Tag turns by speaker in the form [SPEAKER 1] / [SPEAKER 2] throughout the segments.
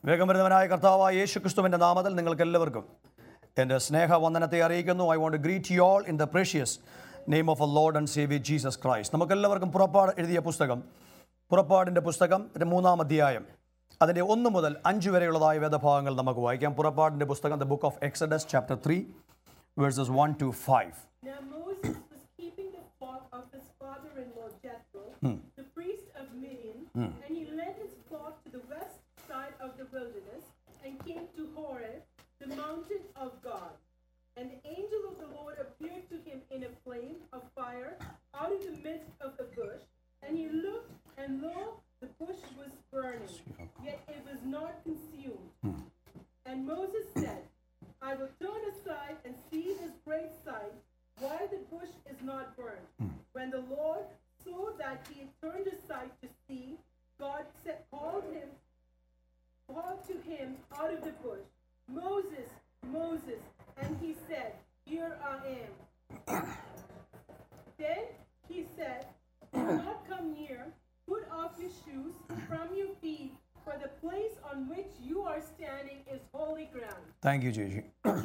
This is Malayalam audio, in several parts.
[SPEAKER 1] വേഗം വരുന്നവനായ കർത്താവായ യേശു ക്രിസ്തുവിൻ്റെ നാമത്തിൽ നിങ്ങൾക്ക് എല്ലാവർക്കും എൻ്റെ സ്നേഹവന്ദനത്തെ അറിയിക്കുന്നു I want greet you all in the precious name of a lord and saviour Jesus Christ നമുക്കെല്ലാവർക്കും പുറപ്പാട് എഴുതിയ പുസ്തകം പുറപ്പാടിൻ്റെ പുസ്തകം ഇതിൻ്റെ മൂന്നാം അധ്യായം അതിൻ്റെ ഒന്ന് മുതൽ അഞ്ച് വരെയുള്ളതായ വേദഭാഗങ്ങൾ നമുക്ക് വായിക്കാം പുറപ്പാടിൻ്റെ പുസ്തകം the book of Exodus chapter three verses one to five
[SPEAKER 2] Now Moses was keeping the flock of his father-in-law Jethro, the priest of Midian, and he led his flock to the west side of the wilderness and came to Horeb, the mountain of God. And the angel of the Lord appeared to him in a flame of fire out of the midst of the bush. And he looked, and lo, the bush was burning, yet it was not consumed. And Moses said, I will turn aside and see this great sight, why the bush is not burned. When the Lord saw that he had turned aside to see, God said, called him, called to him out of the bush, Moses, Moses, and he said, Here I am. then he said, Do not come near, put off your shoes from your feet, for the place on which you are standing is holy ground.
[SPEAKER 1] Thank you ചേച്ചി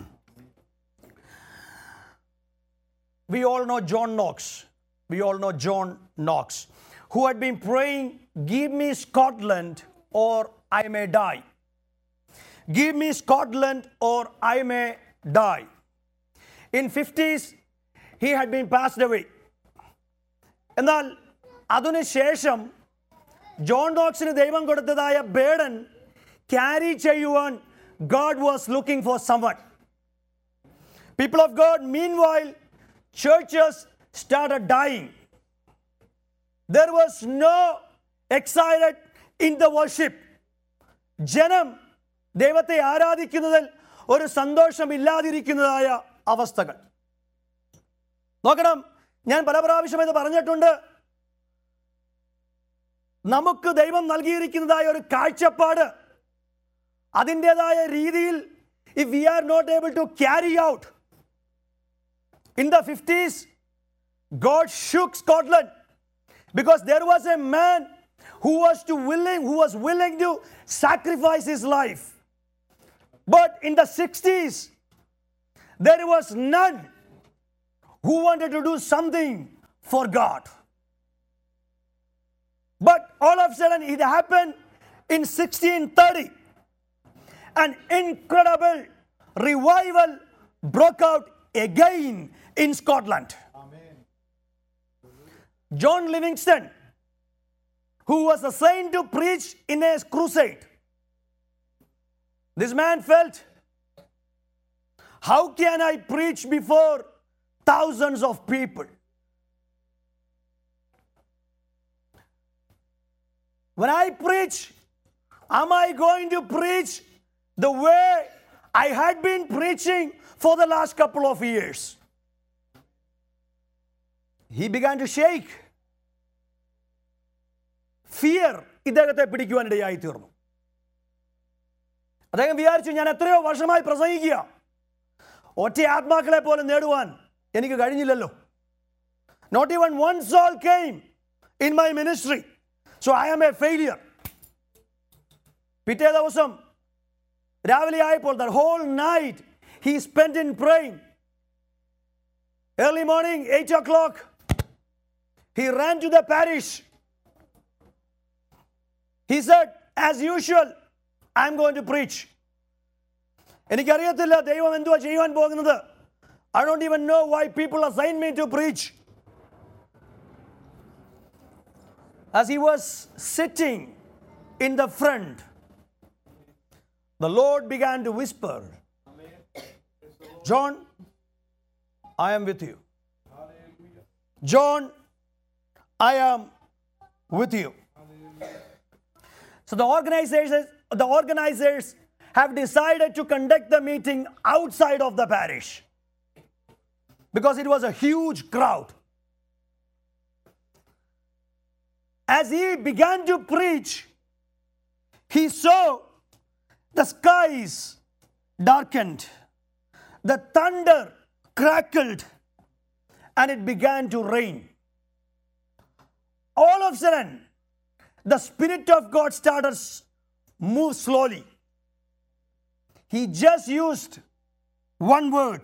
[SPEAKER 1] we all know John Knox. We all know John Knox, who had been praying, Give me Scotland or I may die. Give me Scotland or I may die. In 50s, he had been passed away. എന്നാൽ അതിനുശേഷം ജോൺ ഡോക്സിന് ദൈവം കൊടുത്തതായ ബേഡൻ ക്യാരി ചെയ്യുവാൻ God was looking for someone People of God, meanwhile, churches started dying. There was no excited in the worship. ജനം ദൈവത്തെ ആരാധിക്കുന്നതിൽ ഒരു സന്തോഷമില്ലാതിരിക്കുന്നതായ അവസ്ഥകൾ നോക്കണം ഞാൻ പല പ്രാവശ്യം ഇത് പറഞ്ഞിട്ടുണ്ട് നമുക്ക് ദൈവം നൽകിയിരിക്കുന്നതായ ഒരു കാഴ്ചപ്പാട് അതിൻ്റെതായ രീതിയിൽ if we are not able to carry out in the 50s god shook scotland because there was a man who was to willing who was willing to sacrifice his life but in the 60s there was none who wanted to do something for god but all of a sudden it happened in 1630 an incredible revival broke out again in Scotland. John Livingston, who was assigned to preach in a crusade, this man felt, How can I preach before thousands of people? When I preach, am I going to preach the way I had been preaching for the last couple of years? He began to shake. Fear ഇദ്ദേഹത്തെ പിടിക്കുവാനിടയായി തീർന്നു അദ്ദേഹം വിചാരിച്ചു ഞാൻ എത്രയോ വർഷമായി പ്രസംഗിക്കുക ഒറ്റ ആത്മാക്കളെ പോലും നേടുവാൻ എനിക്ക് കഴിഞ്ഞില്ലല്ലോ not even one soul came in my ministry so I am a failure പിറ്റേ ദിവസം രാവിലെ ആയപ്പോൾ the whole night he spend in prayer early morning eight o'clock he ran to the parish he said as usual I M going to preach എനിക്കറിയത്തില്ല ദൈവം എന്തുവാ ചെയ്യുവാൻ പോകുന്നത് I don't even know why people assign me to preach As he was sitting in the front, the Lord began to whisper, John, I am with you. John, I am with you. So the organizers, the organizers have decided to conduct the meeting outside of the parish because it was a huge crowd. As he began to preach, he saw the skies darkened, the thunder crackled, and it began to rain. All of a sudden, the Spirit of God started s- move slowly. he just used one word.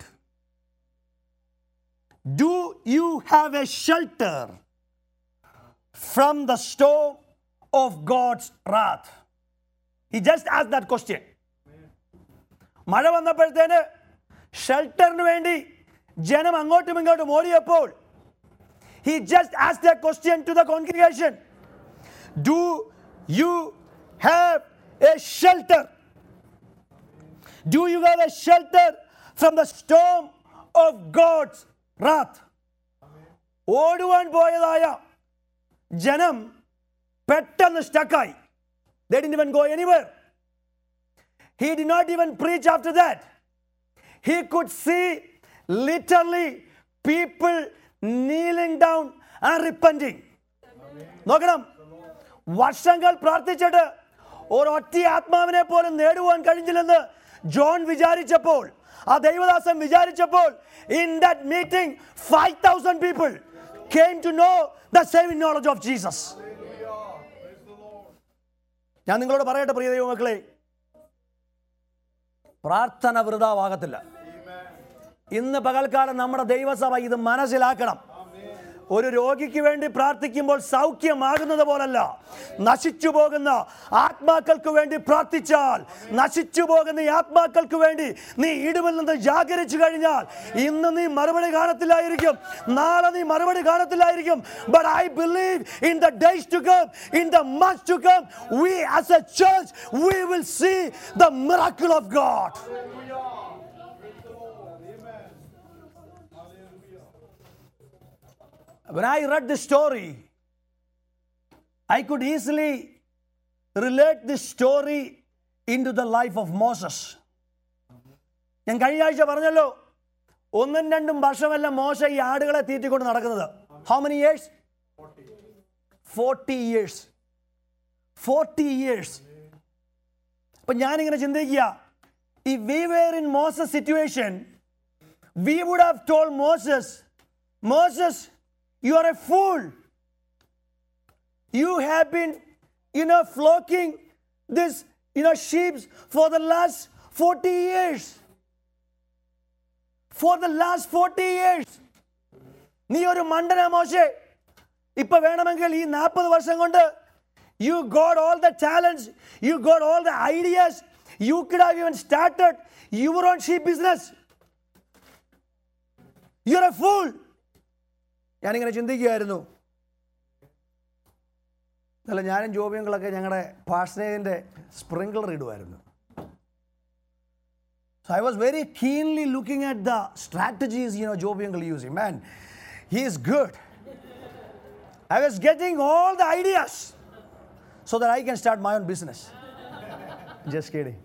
[SPEAKER 1] Do you have a shelter from the storm of God's wrath? He just asked that question. മഴ വന്നപ്പോഴത്തേന് ഷെൽട്ടറിന് വേണ്ടി ജനം അങ്ങോട്ടും ഇങ്ങോട്ടും ഓടിയപ്പോൾ he just asked a question to the congregation Do you have a shelter? Do you have a shelter from the storm of God's wrath? ഓടുവാൻ പോയതായ ജനം പെട്ടെന്ന് സ്റ്റക്കായി They didn't even go anywhere. He did not even preach after that. He could see literally people kneeling down and repenting. നോക്കണം വർഷങ്ങൾ പ്രാർത്ഥിച്ചിട്ട് ഒരൊറ്റ ആത്മാവിനെ പോലും നേടുവാൻ കഴിഞ്ഞില്ലെന്ന് ജോൺ വിചാരിച്ചപ്പോൾ ആ ദൈവദാസൻ വിചാരിച്ചപ്പോൾ in that meeting five thousand people came to know the saving knowledge of Jesus ഞാൻ നിങ്ങളോട് പറയട്ടെ പ്രിയ ദൈവമക്കളെ പ്രാർത്ഥന വൃതാവാകത്തില്ല ഇന്ന് പകൽക്കാലം നമ്മുടെ ദൈവസഭ ഇത് മനസ്സിലാക്കണം ഒരു രോഗിക്ക് വേണ്ടി പ്രാർത്ഥിക്കുമ്പോൾ സൗഖ്യമാകുന്നത് പോലല്ല നശിച്ചു പോകുന്ന ആത്മാക്കൾക്ക് വേണ്ടി പ്രാർത്ഥിച്ചാൽ നശിച്ചു പോകുന്ന ഈ ആത്മാക്കൾക്ക് വേണ്ടി നീ ഇടിവിൽ നിന്ന് ജാഗരിച്ചു കഴിഞ്ഞാൽ ഇന്ന് നീ മറുപടി കാണത്തില്ലായിരിക്കും നാളെ നീ മറുപടി കാണത്തില്ലായിരിക്കും but I believe in the days to come in the months to come we as a church we will see the miracle of God when I read this story, I could easily relate this story into the life of Moses. ഞാൻ കഴിഞ്ഞ ആഴ്ച പറഞ്ഞല്ലോ ഒന്നും രണ്ടും വർഷമല്ല മോശ ഈ ആടുകളെ തീറ്റിക്കൊണ്ട് നടക്കുന്നത് how many years forty years forty years അപ്പൊ ഞാനിങ്ങനെ ചിന്തിക്കുക ഈ we were in Moses situation we would have told Moses Moses you are a fool. You have been, you know, flocking this, you know, sheep for the last 40 years. For the last 40 years. നീ ഒരു മണ്ടന മോശെ ഇപ്പൊ വേണമെങ്കിൽ ഈ നാൽപ്പത് വർഷം കൊണ്ട് you got all the talents you got all the ideas you could have even started your own sheep business you are a fool ഞാനിങ്ങനെ ചിന്തിക്കുകയായിരുന്നു അല്ല ഞാനും ജോബിയങ്ങളൊക്കെ ഞങ്ങളുടെ പാഴ്സനേജിൻ്റെ സ്പ്രിങ്ക്ലർ ഇടുമായിരുന്നു So I was very keenly looking at the strategies, you know, Jobiangal using. Man, he is good. I was getting all the ideas so that I can start my own business. Just kidding.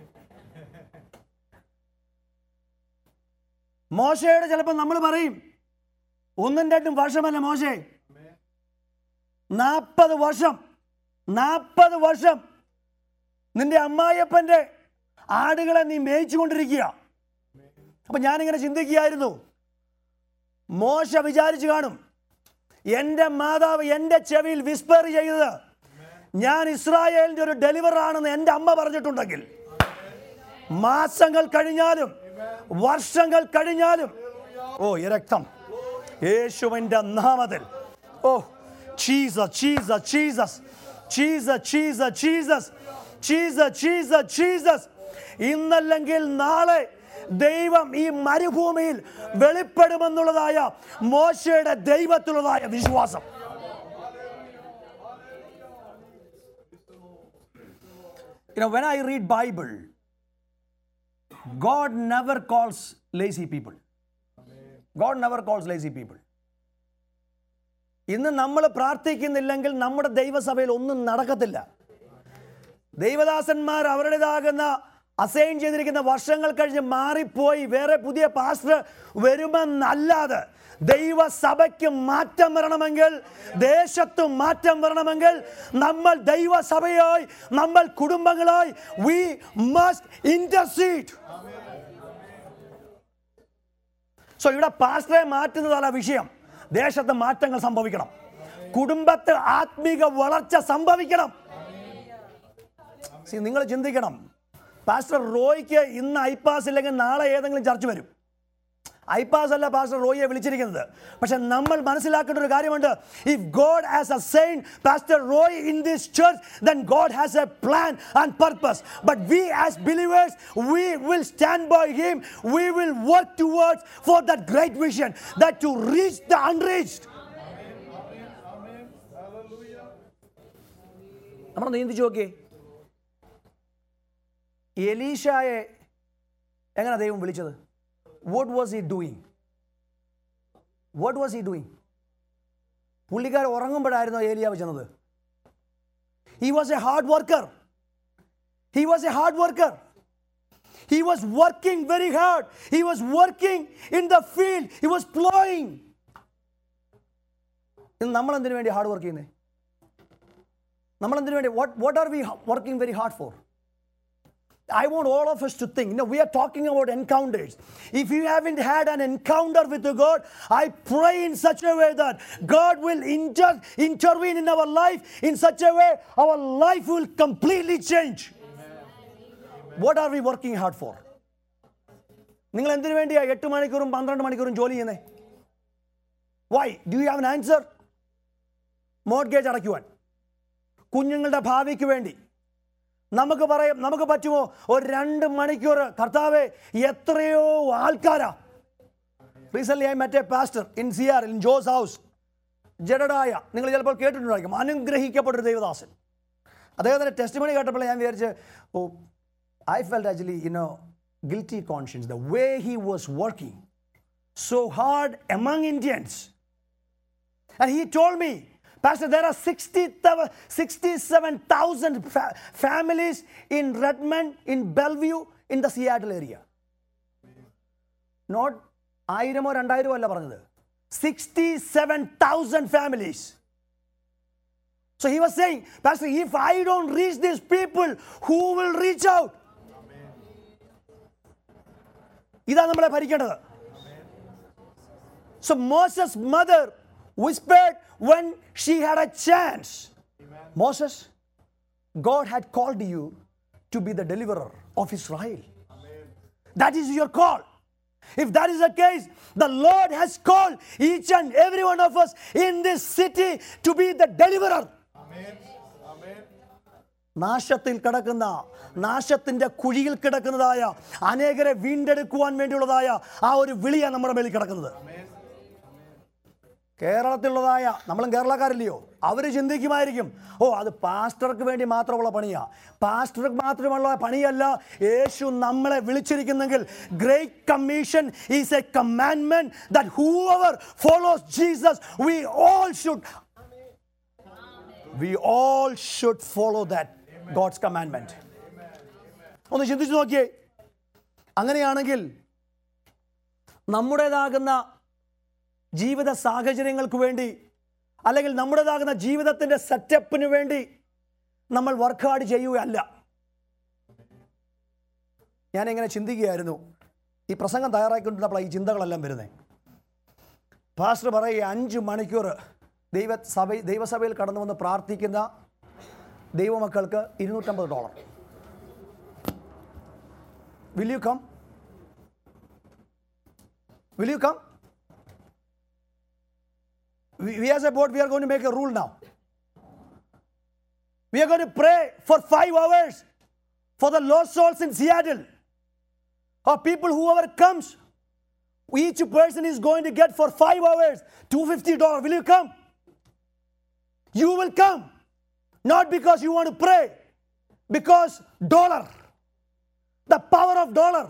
[SPEAKER 1] മോശയുടെ ചിലപ്പോൾ നമ്മൾ പറയും ഒന്നും രണ്ടും വർഷമല്ല മോശേ നാൽപ്പത് വർഷം നാൽപ്പത് വർഷം നിന്റെ അമ്മായിയപ്പൻ്റെ ആടുകളെ നീ മേയിച്ചു കൊണ്ടിരിക്കുക അപ്പൊ ഞാനിങ്ങനെ ചിന്തിക്കുകയായിരുന്നു മോശ വിചാരിച്ചു കാണും എൻ്റെ മാതാവ് എൻ്റെ ചെവിയിൽ വിസ്പർ ചെയ്തത് ഞാൻ ഇസ്രായേലിൻ്റെ ഒരു ഡെലിവർ ആണെന്ന് എൻ്റെ അമ്മ പറഞ്ഞിട്ടുണ്ടെങ്കിൽ മാസങ്ങൾ കഴിഞ്ഞാലും വർഷങ്ങൾ കഴിഞ്ഞാലും ഓ ഈ രക്തം യേശുവിൻ്റെ നാമത്തിൽ ഓ ചീസ ചീസ ചീസസ് ചീസ ചീസ ചീസസ് ചീസ ചീസ ചീസസ് ഇന്നല്ലെങ്കിൽ നാളെ ദൈവം ഈ മരുഭൂമിയിൽ വെളിപ്പെടുമെന്നുള്ളതായ മോശയുടെ ദൈവത്തിലുള്ളതായ വിശ്വാസം You know, when I read Bible, God never calls lazy people. God never calls lazy people. ഇന്ന് നമ്മൾ പ്രാർത്ഥിക്കുന്നില്ലെങ്കിൽ നമ്മുടെ ദൈവസഭയിൽ ഒന്നും നടക്കത്തില്ല ദൈവദാസന്മാർ അവരുടേതാകുന്ന അസൈൻ ചെയ്തിരിക്കുന്ന വർഷങ്ങൾ കഴിഞ്ഞ് മാറിപ്പോയി വേറെ പുതിയ പാസ്റ്റർ വരുമെന്നല്ലാതെ ദൈവസഭയ്ക്ക് മാറ്റം വരണമെങ്കിൽ ദേശത്ത് മാറ്റം വരണമെങ്കിൽ നമ്മൾ ദൈവസഭയായി നമ്മൾ കുടുംബങ്ങളായി വി മസ്റ്റ് ഇന്റർസീഡ് സോ ഇവിടെ പാസ്റ്ററെ മാറ്റുന്നതല്ല വിഷയം ദേശത്ത് മാറ്റങ്ങൾ സംഭവിക്കണം കുടുംബത്ത് ആത്മീക വളർച്ച സംഭവിക്കണം See, നിങ്ങൾ ചിന്തിക്കണം പാസ്റ്റർ റോയ്ക്ക് ഇന്ന് ഐപാസ് ഇല്ലെങ്കിൽ നാളെ ഏതെങ്കിലും ചർച്ച വരും ഐപാസ് അല്ല പാസ്റ്റർ റോയിയെ വിളിച്ചിരിക്കുന്നത് പക്ഷെ നമ്മൾ മനസ്സിലാക്കേണ്ട ഒരു കാര്യമുണ്ട് if God has assign pastor Roy in this church then God has a plan and purpose but we as believers we will stand by him we will work towards for that great vision that to reach the unreached നമ്മൾ നീന്തിച്ചു നോക്കിയേ എലീഷായെ എങ്ങനെ ദൈവം വിളിച്ചത് what was he doing what was he doing പുള്ളിക്കാർ ഉറങ്ങുമ്പോഴായിരുന്നു ഏലിയാവ് ചെന്നത് he was a hard worker he was a hard worker he was working very hard he was working in the field he was ploughing ഇന്ന് നമ്മൾ എന്തിനു വേണ്ടി ഹാർഡ് വർക്ക് ചെയ്യുന്നത് നമ്മൾ എന്തിനു വേണ്ടി what what are we working very hard for I want all of us to think. You know, we are talking about encounters. If you haven't had an encounter with the God, I pray in such a way that God will inter- intervene in our life in such a way our life will completely change. What are we working hard for? നിങ്ങൾ എന്തിനു വേണ്ടിയാ എട്ട് മണിക്കൂറും പന്ത്രണ്ട് മണിക്കൂറും ജോലി ചെയ്യുന്നേ why do you have an answer mortgage അടയ്ക്കുവാൻ കുഞ്ഞുങ്ങളുടെ ഭാവിക്ക് വേണ്ടി നമുക്ക് പറയാം നമുക്ക് പറ്റുമോ ഒരു രണ്ട് മണിക്കൂർ കർത്താവെ എത്രയോ ആൾക്കാരാ റീസെന്റ് ഐ മറ്റേ പാസ്റ്റർ ഇൻ സിയാർ ഇൻ ജോസ് ഹൗസ് ജഡടായ നിങ്ങൾ ചിലപ്പോൾ കേട്ടിട്ടുണ്ടായിരിക്കും അനുഗ്രഹിക്കപ്പെട്ടൊരു ദൈവദാസൻ അദ്ദേഹത്തിൻ്റെ ടെസ്റ്റ് മണി കേട്ടപ്പോൾ ഞാൻ വിചാരിച്ച് oh I felt actually you know guilty conscience the way he was working so hard among Indians And he told me, Pastor, there are 60 67,000 fa- families in Redmond, in Bellevue, in the Seattle area. Not ആയിരമോ രണ്ടായിരമോ അല്ല പറഞ്ഞത് sixty seven thousand families So he was saying, Pastor, if I don't reach these people, who will reach out? ഇതാണ് നമ്മളെ ഭരിക്കേണ്ടത് So Moses' mother whispered when she had a chance. Moses, God had called you to be the deliverer of Israel. That is your call. If that is the case, the Lord has called each and every one of us in this city to be the deliverer. നാശത്തിൽ കിടക്കുന്ന നാശത്തിന്റെ കുഴിയിൽ കിടക്കുന്നതായ അനേകരെ വീണ്ടെടുക്കുവാൻ വേണ്ടിയുള്ളതായ ആ ഒരു വിളിയാണ് നമ്മുടെ മേലിൽ കിടക്കുന്നത് കേരളത്തിലുള്ളതായ നമ്മളും കേരളക്കാരില്ലയോ അവർ ചിന്തിക്കുമായിരിക്കും ഓ അത് പാസ്റ്റർക്ക് വേണ്ടി മാത്രമുള്ള പണിയാ പാസ്റ്റർക്ക് മാത്രമുള്ള പണിയല്ല യേശു നമ്മളെ വിളിച്ചിരിക്കുന്നെങ്കിൽ great commission is a commandment that whoever follows Jesus we all should we all should follow that God's commandment ഒന്ന് ചിന്തിച്ചു നോക്കിയേ അങ്ങനെയാണെങ്കിൽ നമ്മുടേതാകുന്ന ജീവിത സാഹചര്യങ്ങൾക്ക് വേണ്ടി അല്ലെങ്കിൽ നമ്മുടേതാകുന്ന ജീവിതത്തിൻ്റെ സെറ്റപ്പിന് വേണ്ടി നമ്മൾ വർക്ക് ഹാർഡ് ചെയ്യുകയല്ല ഞാനിങ്ങനെ ചിന്തിക്കുകയായിരുന്നു ഈ പ്രസംഗം തയ്യാറാക്കിക്കൊണ്ടിരുന്നപ്പോൾ ഈ ചിന്തകളെല്ലാം വരുന്നത് പാസ്റ്റർ പറയുക അഞ്ച് മണിക്കൂർ ദൈവ സഭ ദൈവസഭയിൽ കടന്നു വന്ന് പ്രാർത്ഥിക്കുന്ന ദൈവമക്കൾക്ക് ഇരുന്നൂറ്റമ്പത് dollar will you come will you come we, we as a board we are going to make a rule now we are going to pray for five hours for the lost souls in seattle or people whoever comes each person is going to get for five hours 250 dollars will you come you will come not because you want to pray because dollar the power of dollar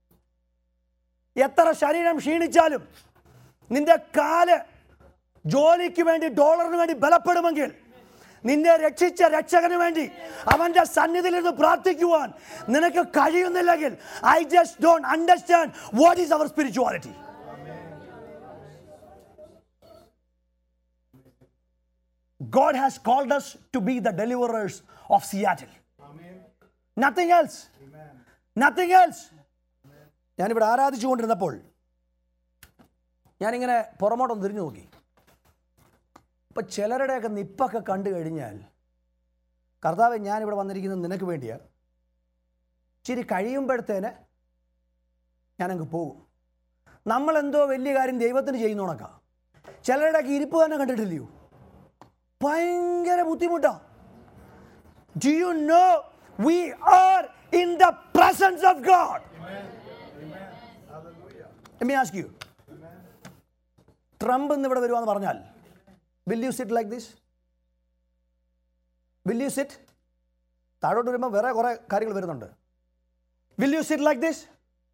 [SPEAKER 1] എത്ര ശരീരം ക്ഷീണിച്ചാലും നിന്റെ കാല് ജോലിക്ക് വേണ്ടി ഡോളറിന് വേണ്ടി ബലപ്പെടുമെങ്കിൽ നിന്നെ രക്ഷിച്ച രക്ഷകന് വേണ്ടി അവന്റെ സന്നിധിയിൽ നിന്ന് പ്രാർത്ഥിക്കുവാൻ നിനക്ക് കഴിയുന്നില്ലെങ്കിൽ I just don't understand what is our spirituality God has called us to be the deliverers of Seattle. Nothing else. Nothing else. ഞാനിവിടെ ആരാധിച്ചുകൊണ്ടിരുന്നപ്പോൾ ഞാനിങ്ങനെ പുറമോട്ടൊന്ന് തിരിഞ്ഞു നോക്കി ഇപ്പം ചിലരുടെയൊക്കെ നിപ്പൊക്കെ കണ്ടു കഴിഞ്ഞാൽ കർത്താവ് ഞാനിവിടെ വന്നിരിക്കുന്നത് നിനക്ക് വേണ്ടിയാണ് ഇച്ചിരി കഴിയുമ്പോഴത്തേന് ഞാനങ്ങ് പോകും നമ്മളെന്തോ വലിയ കാര്യം ദൈവത്തിന് ചെയ്യുന്ന കണക്കാ ചിലരുടെയൊക്കെ ഇരിപ്പ് തന്നെ കണ്ടിട്ടില്ലയോ ഭയങ്കര ബുദ്ധിമുട്ടാ do you know we are in the presence of God Let me ask you. Trump ഇന്ന് ഇവിടെ വരുവാന്ന് പറഞ്ഞാൽ will you sit like this will you sit താഴോട്ട് വരുമ്പോൾ വേറെ കുറേ കാര്യങ്ങൾ വരുന്നുണ്ട് will you sit like this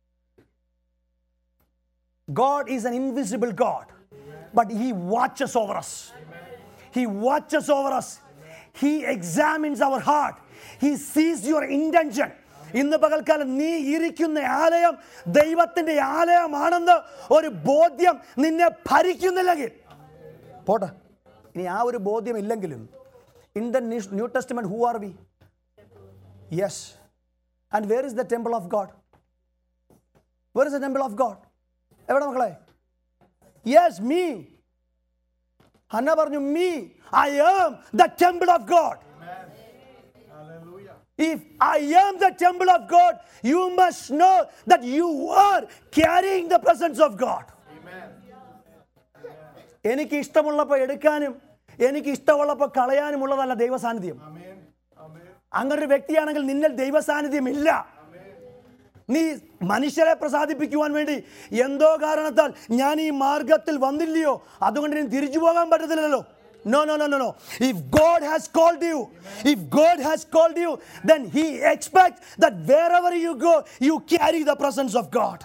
[SPEAKER 1] God is an invisible God, but He watches over us. He watches over us. He examines our heart. He sees your intention. ഇന്ന് പകൽക്കാലം നീ ഇരിക്കുന്ന ആലയം ദൈവത്തിന്റെ ആലയമാണെന്ന് ഒരു ബോധ്യം നിന്നെ ഭരിക്കുന്നില്ലെങ്കിൽ പോട്ടെ ഇനി ആ ഒരു ബോധ്യം ഇല്ലെങ്കിലും in the New Testament who are we yes and where is the temple of God where is the temple of God എവിടെ മക്കളെ യെസ് മീ ഹന്ന പറഞ്ഞു me I am the temple of God If I am the temple of God, you must know that you are carrying the presence of God. എനിക്ക് ഇഷ്ടമുള്ളപ്പോൾ എടുക്കാനും എനിക്ക് ഇഷ്ടമുള്ളപ്പോൾ കളയാനുമുള്ളതല്ല ദൈവസാന്നിധ്യം അങ്ങനെ ഒരു വ്യക്തിയാണെങ്കിൽ നിന്നിൽ ദൈവസാന്നിധ്യം ഇല്ല നീ മനുഷ്യരെ പ്രസാദിപ്പിക്കുവാൻ വേണ്ടി എന്തോ കാരണത്താൽ ഞാൻ ഈ മാർഗത്തിൽ വന്നില്ലയോ അതുകൊണ്ട് ഇനി തിരിച്ചു പോകാൻ പറ്റത്തില്ലല്ലോ No, no, no, no, no. If God has called you, if God has called you, then He expects that wherever you go, you carry the presence of God.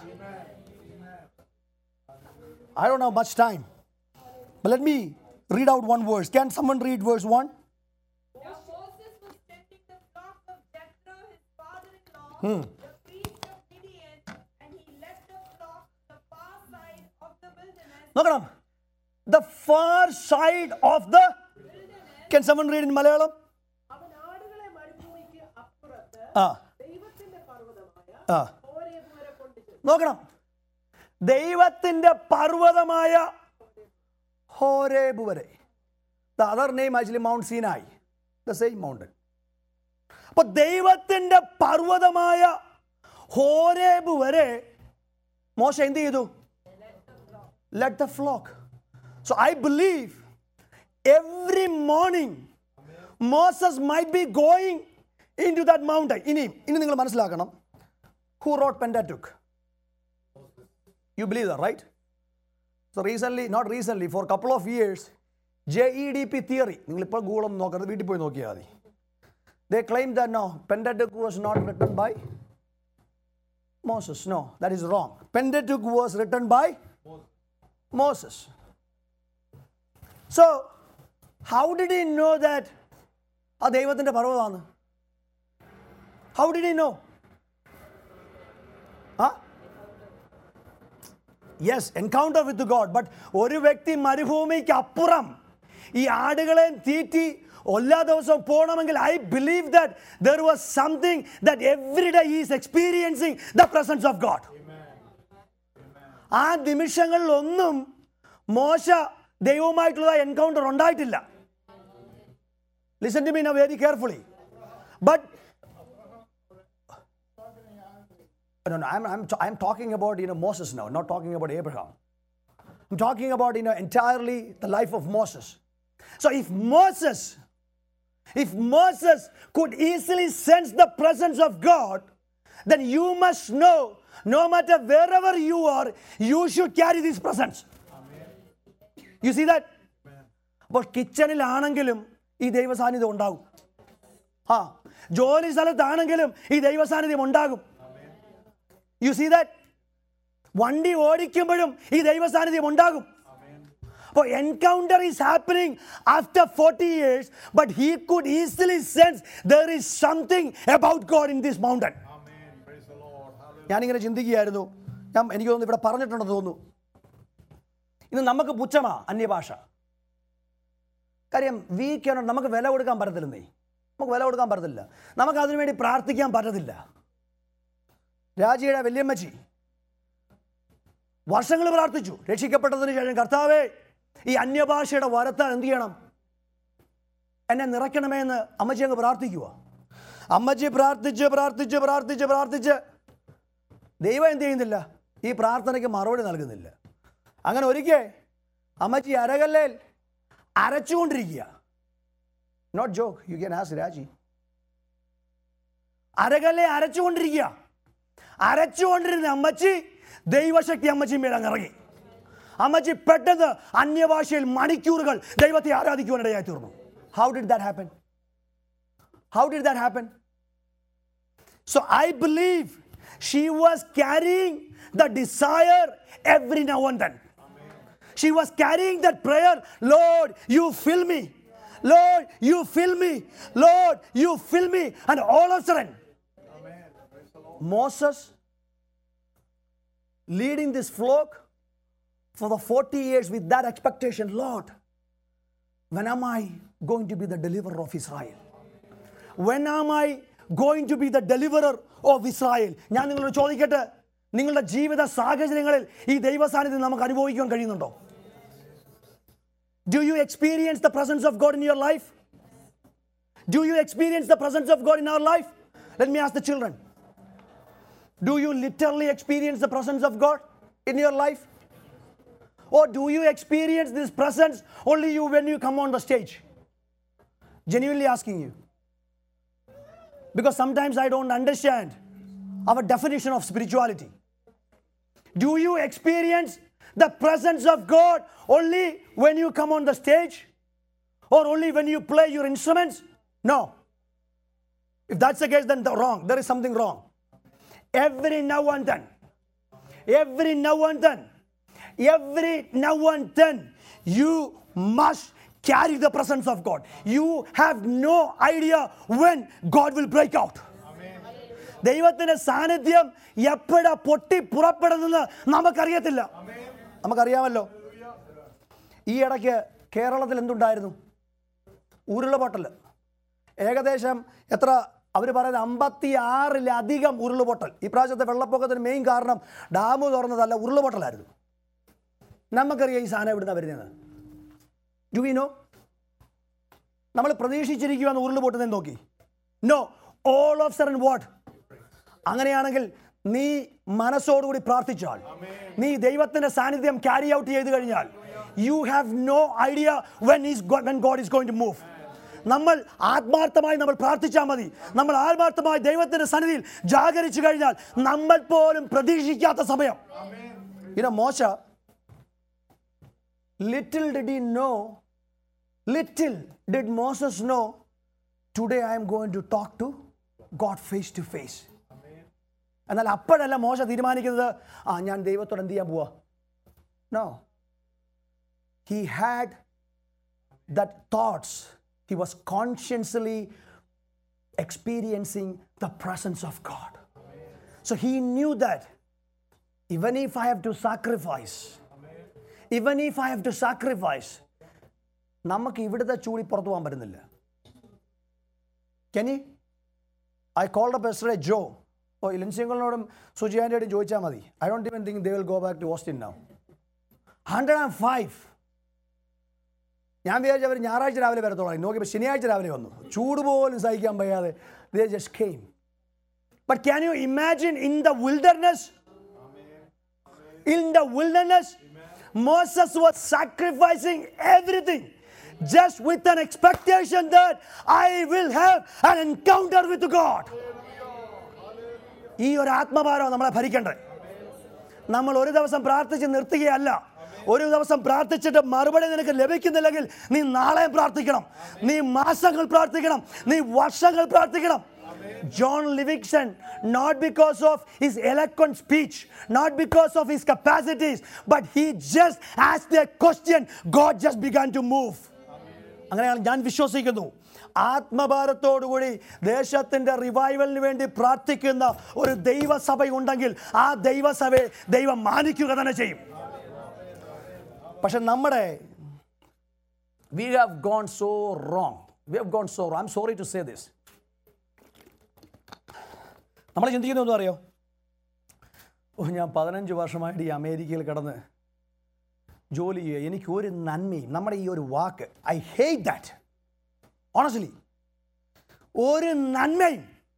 [SPEAKER 1] I don't have much time, but let me read out one verse. Can someone read verse 1?
[SPEAKER 2] Now Moses was tending the flock of Jethro, his father-in-law, the priest of Midian, and he led the flock to the far side of the wilderness.
[SPEAKER 1] നോക്കണം the far side of the can someone read in Malayalam
[SPEAKER 2] അവൻ ആടുകളെ മരുഭൂമിക്ക് അപ്പുറത്ത്
[SPEAKER 1] ആ
[SPEAKER 2] ദൈവത്തിന്റെ പർവ്വതമായ
[SPEAKER 1] ആ
[SPEAKER 2] ഹോരേബ് വരെ കൊണ്ടുചെന്നു
[SPEAKER 1] നോക്കണം ദൈവത്തിന്റെ പർവ്വതമായ ഹോരേബ് വരെ the other name actually Mount Sinai the same mountain അപ്പൊ ദൈവത്തിന്റെ പർവ്വതമായ ഹോരേബ് വരെ മോശ എന്ത് ചെയ്തു let the flock so I believe every morning Moses might be going in to that mountain ഇനിയും ഇനി നിങ്ങൾ മനസ്സിലാക്കണം who wrote Pentateuch You believe that, right? So recently, not recently, for a couple of years, JEDP theory, നിങ്ങളിപ്പോൾ ഗൂഗിൾ ഒന്ന് നോക്കരുത് വീട്ടിൽ പോയി നോക്കിയാൽ മതി they claim that no Pentateuch was not written by Moses no that is wrong Pentateuch was written by Moses so how did he know that ആ ദൈവത്തിൻ്റെ പർവ്വതമാണ് ഹൗ ഡിഡ് ഈ നോ ആ yes encounter with God but ഒരു വ്യക്തി മരുഭൂമിക്ക് അപ്പുറം ഈ ആടുകളെ തീറ്റി എല്ലാ ദിവസവും പോകണമെങ്കിൽ I believe that there was something that every day is experiencing the presence of God ആ നിമിഷങ്ങളിലൊന്നും മോശ ദൈവവുമായിട്ടുള്ള എൻകൗണ്ടർ ഉണ്ടായിട്ടില്ല listen to me no very carefully but No, no, I'm, I'm, I'm talking about, you know, Moses now, not talking about Abraham. I'm talking about, you know, entirely the life of Moses. So if Moses, if Moses could easily sense the presence of God, then you must know, no matter wherever you are, you should carry this presence. You see that? അപ്പോൾ കിച്ചണിലാണെങ്കിലും ഈ ദൈവസാന്നിധ്യം ഉണ്ടാകും ആ ജോലി സ്ഥലത്താണെങ്കിലും ഈ ദൈവസാന്നിധ്യം ഉണ്ടാകും യു സീ ദാറ്റ് വണ്ടി ഓടിക്കുമ്പോഴും ഈ ദൈവസാന്നിധ്യം ഉണ്ടാകും അപ്പോൾ encounter is happening after forty years but he could easily sense there is something about God in this mountain ഞാനിങ്ങനെ ചിന്തിക്കുകയായിരുന്നു ഞാൻ എനിക്ക് തോന്നുന്നു ഇവിടെ പറഞ്ഞിട്ടുണ്ടെന്ന് തോന്നുന്നു ഇന്ന് നമുക്ക് പുച്ഛമാ അന്യഭാഷ കാര്യം വി ക്യാനോട്ട് നമുക്ക് വില കൊടുക്കാൻ പറ്റത്തില്ലെന്നേ നമുക്ക് വില കൊടുക്കാൻ പറ്റത്തില്ല നമുക്ക് അതിനുവേണ്ടി പ്രാർത്ഥിക്കാൻ പറ്റത്തില്ല രാജിയുടെ വല്യമ്മച്ചി വർഷങ്ങൾ പ്രാർത്ഥിച്ചു രക്ഷിക്കപ്പെട്ടതിന് ശേഷം കർത്താവേ ഈ അന്യഭാഷയുടെ വരത്താൽ എന്ത് ചെയ്യണം എന്നെ നിറയ്ക്കണമേ എന്ന് അമ്മച്ചി അങ്ങ് പ്രാർത്ഥിക്കുക അമ്മച്ചി പ്രാർത്ഥിച്ച് പ്രാർത്ഥിച്ച് പ്രാർത്ഥിച്ച് പ്രാർത്ഥിച്ച് ദൈവം എന്ത് ചെയ്യുന്നില്ല ഈ പ്രാർത്ഥനയ്ക്ക് മറുപടി നൽകുന്നില്ല അങ്ങനെ ഒരിക്കൽ അമ്മച്ചി അരകല്ലേൽ അരച്ചുകൊണ്ടിരിക്കുക not joke you can ask Raji അരകല്ലെ അരച്ചുകൊണ്ടിരിക്കുക അരച്ചുകൊണ്ടിരുന്ന അമ്മച്ചി ദൈവശക്തി അമ്മച്ചി മേലങ്ങ് ഇറങ്ങി അമ്മച്ചി പെട്ടെന്ന് അന്യഭാഷയിൽ മണിക്കൂറുകൾ ദൈവത്തെ ആരാധിക്കുവാനിടയായി തീർന്നു how did that happen how did that happen So I believe she was carrying the desire every now and then. She was carrying that prayer, Lord, you fill me. Lord, you fill me. Lord, you fill me. And all of a sudden, Moses leading this flock for the 40 years with that expectation, Lord, when am I going to be the deliverer of Israel? when am I going to be the deliverer of Israel? ഞാൻ നിങ്ങളോട് ചോദിക്കട്ടെ നിങ്ങളുടെ ജീവിത സാഹചര്യങ്ങളിൽ ഈ ദൈവ സാന്നിധ്യം നമുക്ക് അനുഭവിക്കാൻ കഴിയുന്നുണ്ടോ do you experience the presence of God in your life do you experience the presence of God in our life let me ask the children do you literally experience the presence of God in your life Or do you experience this presence only you when you come on the stage? Genuinely asking you because sometimes I don't understand our definition of spirituality. Do you experience the presence of God only when you come on the stage or only when you play your instruments? No. If that's the case, then the wrong. There is something wrong. Every now and then, every now and then, every now and then, you must carry the presence of God. You have no idea when God will break out. ദൈവത്തിന്റെ സാന്നിധ്യം എപ്പോഴാ പൊട്ടി പുറപ്പെടുന്നത് നമുക്കറിയത്തില്ല നമുക്കറിയാമല്ലോ ഈ ഇടയ്ക്ക് കേരളത്തിൽ എന്തുണ്ടായിരുന്നു ഉരുളുപൊട്ടൽ ഏകദേശം എത്ര അവർ പറയുന്നത് അമ്പത്തി ആറിലധികം ഉരുളുപൊട്ടൽ ഈ പ്രാവശ്യത്തെ വെള്ളപ്പൊക്കത്തിന് മെയിൻ കാരണം ഡാം തുറന്നതല്ല ഉരുളുപൊട്ടലായിരുന്നു നമുക്കറിയാം ഈ സാധനം എവിടുന്ന വരുന്നത് ഡു വി നോ നമ്മൾ പ്രതീക്ഷിച്ചിരിക്കുവാന്ന് ഉരുള് പൊട്ടുന്നതെന്ന് നോക്കി no all of sudden what അങ്ങനെയാണെങ്കിൽ നീ മനസ്സോടുകൂടി പ്രാർത്ഥിച്ചാൽ നീ ദൈവത്തിന്റെ സാന്നിധ്യം ക്യാരി ഔട്ട് ചെയ്ത് കഴിഞ്ഞാൽ you have no idea when is when God is going to move നമ്മൾ ആത്മാർത്ഥമായി നമ്മൾ പ്രാർത്ഥിച്ചാൽ മതി നമ്മൾ ആത്മാർത്ഥമായി ദൈവത്തിന്റെ സന്നിധിയിൽ ജാഗരിച്ചു കഴിഞ്ഞാൽ നമ്മൾ പോലും പ്രതീക്ഷിക്കാത്ത സമയം ഇന Mosha little did he know little did Moses know today I am going to talk to God face to face. എന്നാൽ അപ്പോഴല്ല മോശ തീരുമാനിക്കുന്നത് ആ ഞാൻ ദൈവത്തോട് എന്ത് ചെയ്യാൻ പോവാ no he had that thoughts he was consciously experiencing the presence of God so he knew that even if I have to sacrifice even if I have to sacrifice നമുക്ക് ഇവിടുത്തെ ചൂടി പുറത്തു പോകാൻ പറ്റുന്നില്ല Kenny I called up Esther Jo ഓ ഇലൻസിങ്ങളോടും സുജിയാൻ്റെയോടും ചോദിച്ചാൽ മതി I don't even think they will go back to Austin now hundred and five ഞാൻ വിചാരിച്ച അവർ ഞായറാഴ്ച രാവിലെ വരത്തോളാം നോക്കിയപ്പോൾ ശനിയാഴ്ച രാവിലെ വന്നു ചൂട് പോലും സഹിക്കാൻ വയ്യാതെ they just came but can you imagine in the wilderness in the wilderness, Moses was sacrificing everything just with an expectation that I will have an encounter with God. ഈ ഒരു ആത്മഭാരം നമ്മളെ ഭരിക്കണ്ടേ നമ്മൾ ഒരു ദിവസം പ്രാർത്ഥിച്ച് നിർത്തുകയല്ല ഒരു ദിവസം പ്രാർത്ഥിച്ചിട്ട് മറുപടി നിനക്ക് ലഭിക്കുന്നില്ലെങ്കിൽ നീ നാളെ പ്രാർത്ഥിക്കണം നീ മാസങ്ങൾ പ്രാർത്ഥിക്കണം നീ വർഷങ്ങൾ പ്രാർത്ഥിക്കണം John Livingston, not because of his eloquent speech, not because of his capacities, but he just asked a question. God just began to move. അങ്ങനെയാണ് ഞാൻ വിശ്വസിക്കുന്നു ആത്മഭാരത്തോടുകൂടി ദേശത്തിൻ്റെ റിവൈവലിന് വേണ്ടി പ്രാർത്ഥിക്കുന്ന ഒരു ദൈവസഭ ഉണ്ടെങ്കിൽ ആ ദൈവസഭയെ ദൈവം മാനിക്കുക തന്നെ ചെയ്യും പക്ഷെ നമ്മുടെ we have gone so wrong we have gone so wrong I am sorry to say this നമ്മൾ ചിന്തിക്കുന്നതെന്ന് അറിയോ ഓ ഞാൻ പതിനഞ്ച് വർഷമായിട്ട് ഈ അമേരിക്കയിൽ കിടന്ന് ജോലി ചെയ്യുക എനിക്ക് ഒരു നന്മയും നമ്മുടെ ഈ ഒരു വാക്ക് ഐ ഹേറ്റ് ദാറ്റ് ഓണസ്റ്റ്ലി ഒരു നന്മയും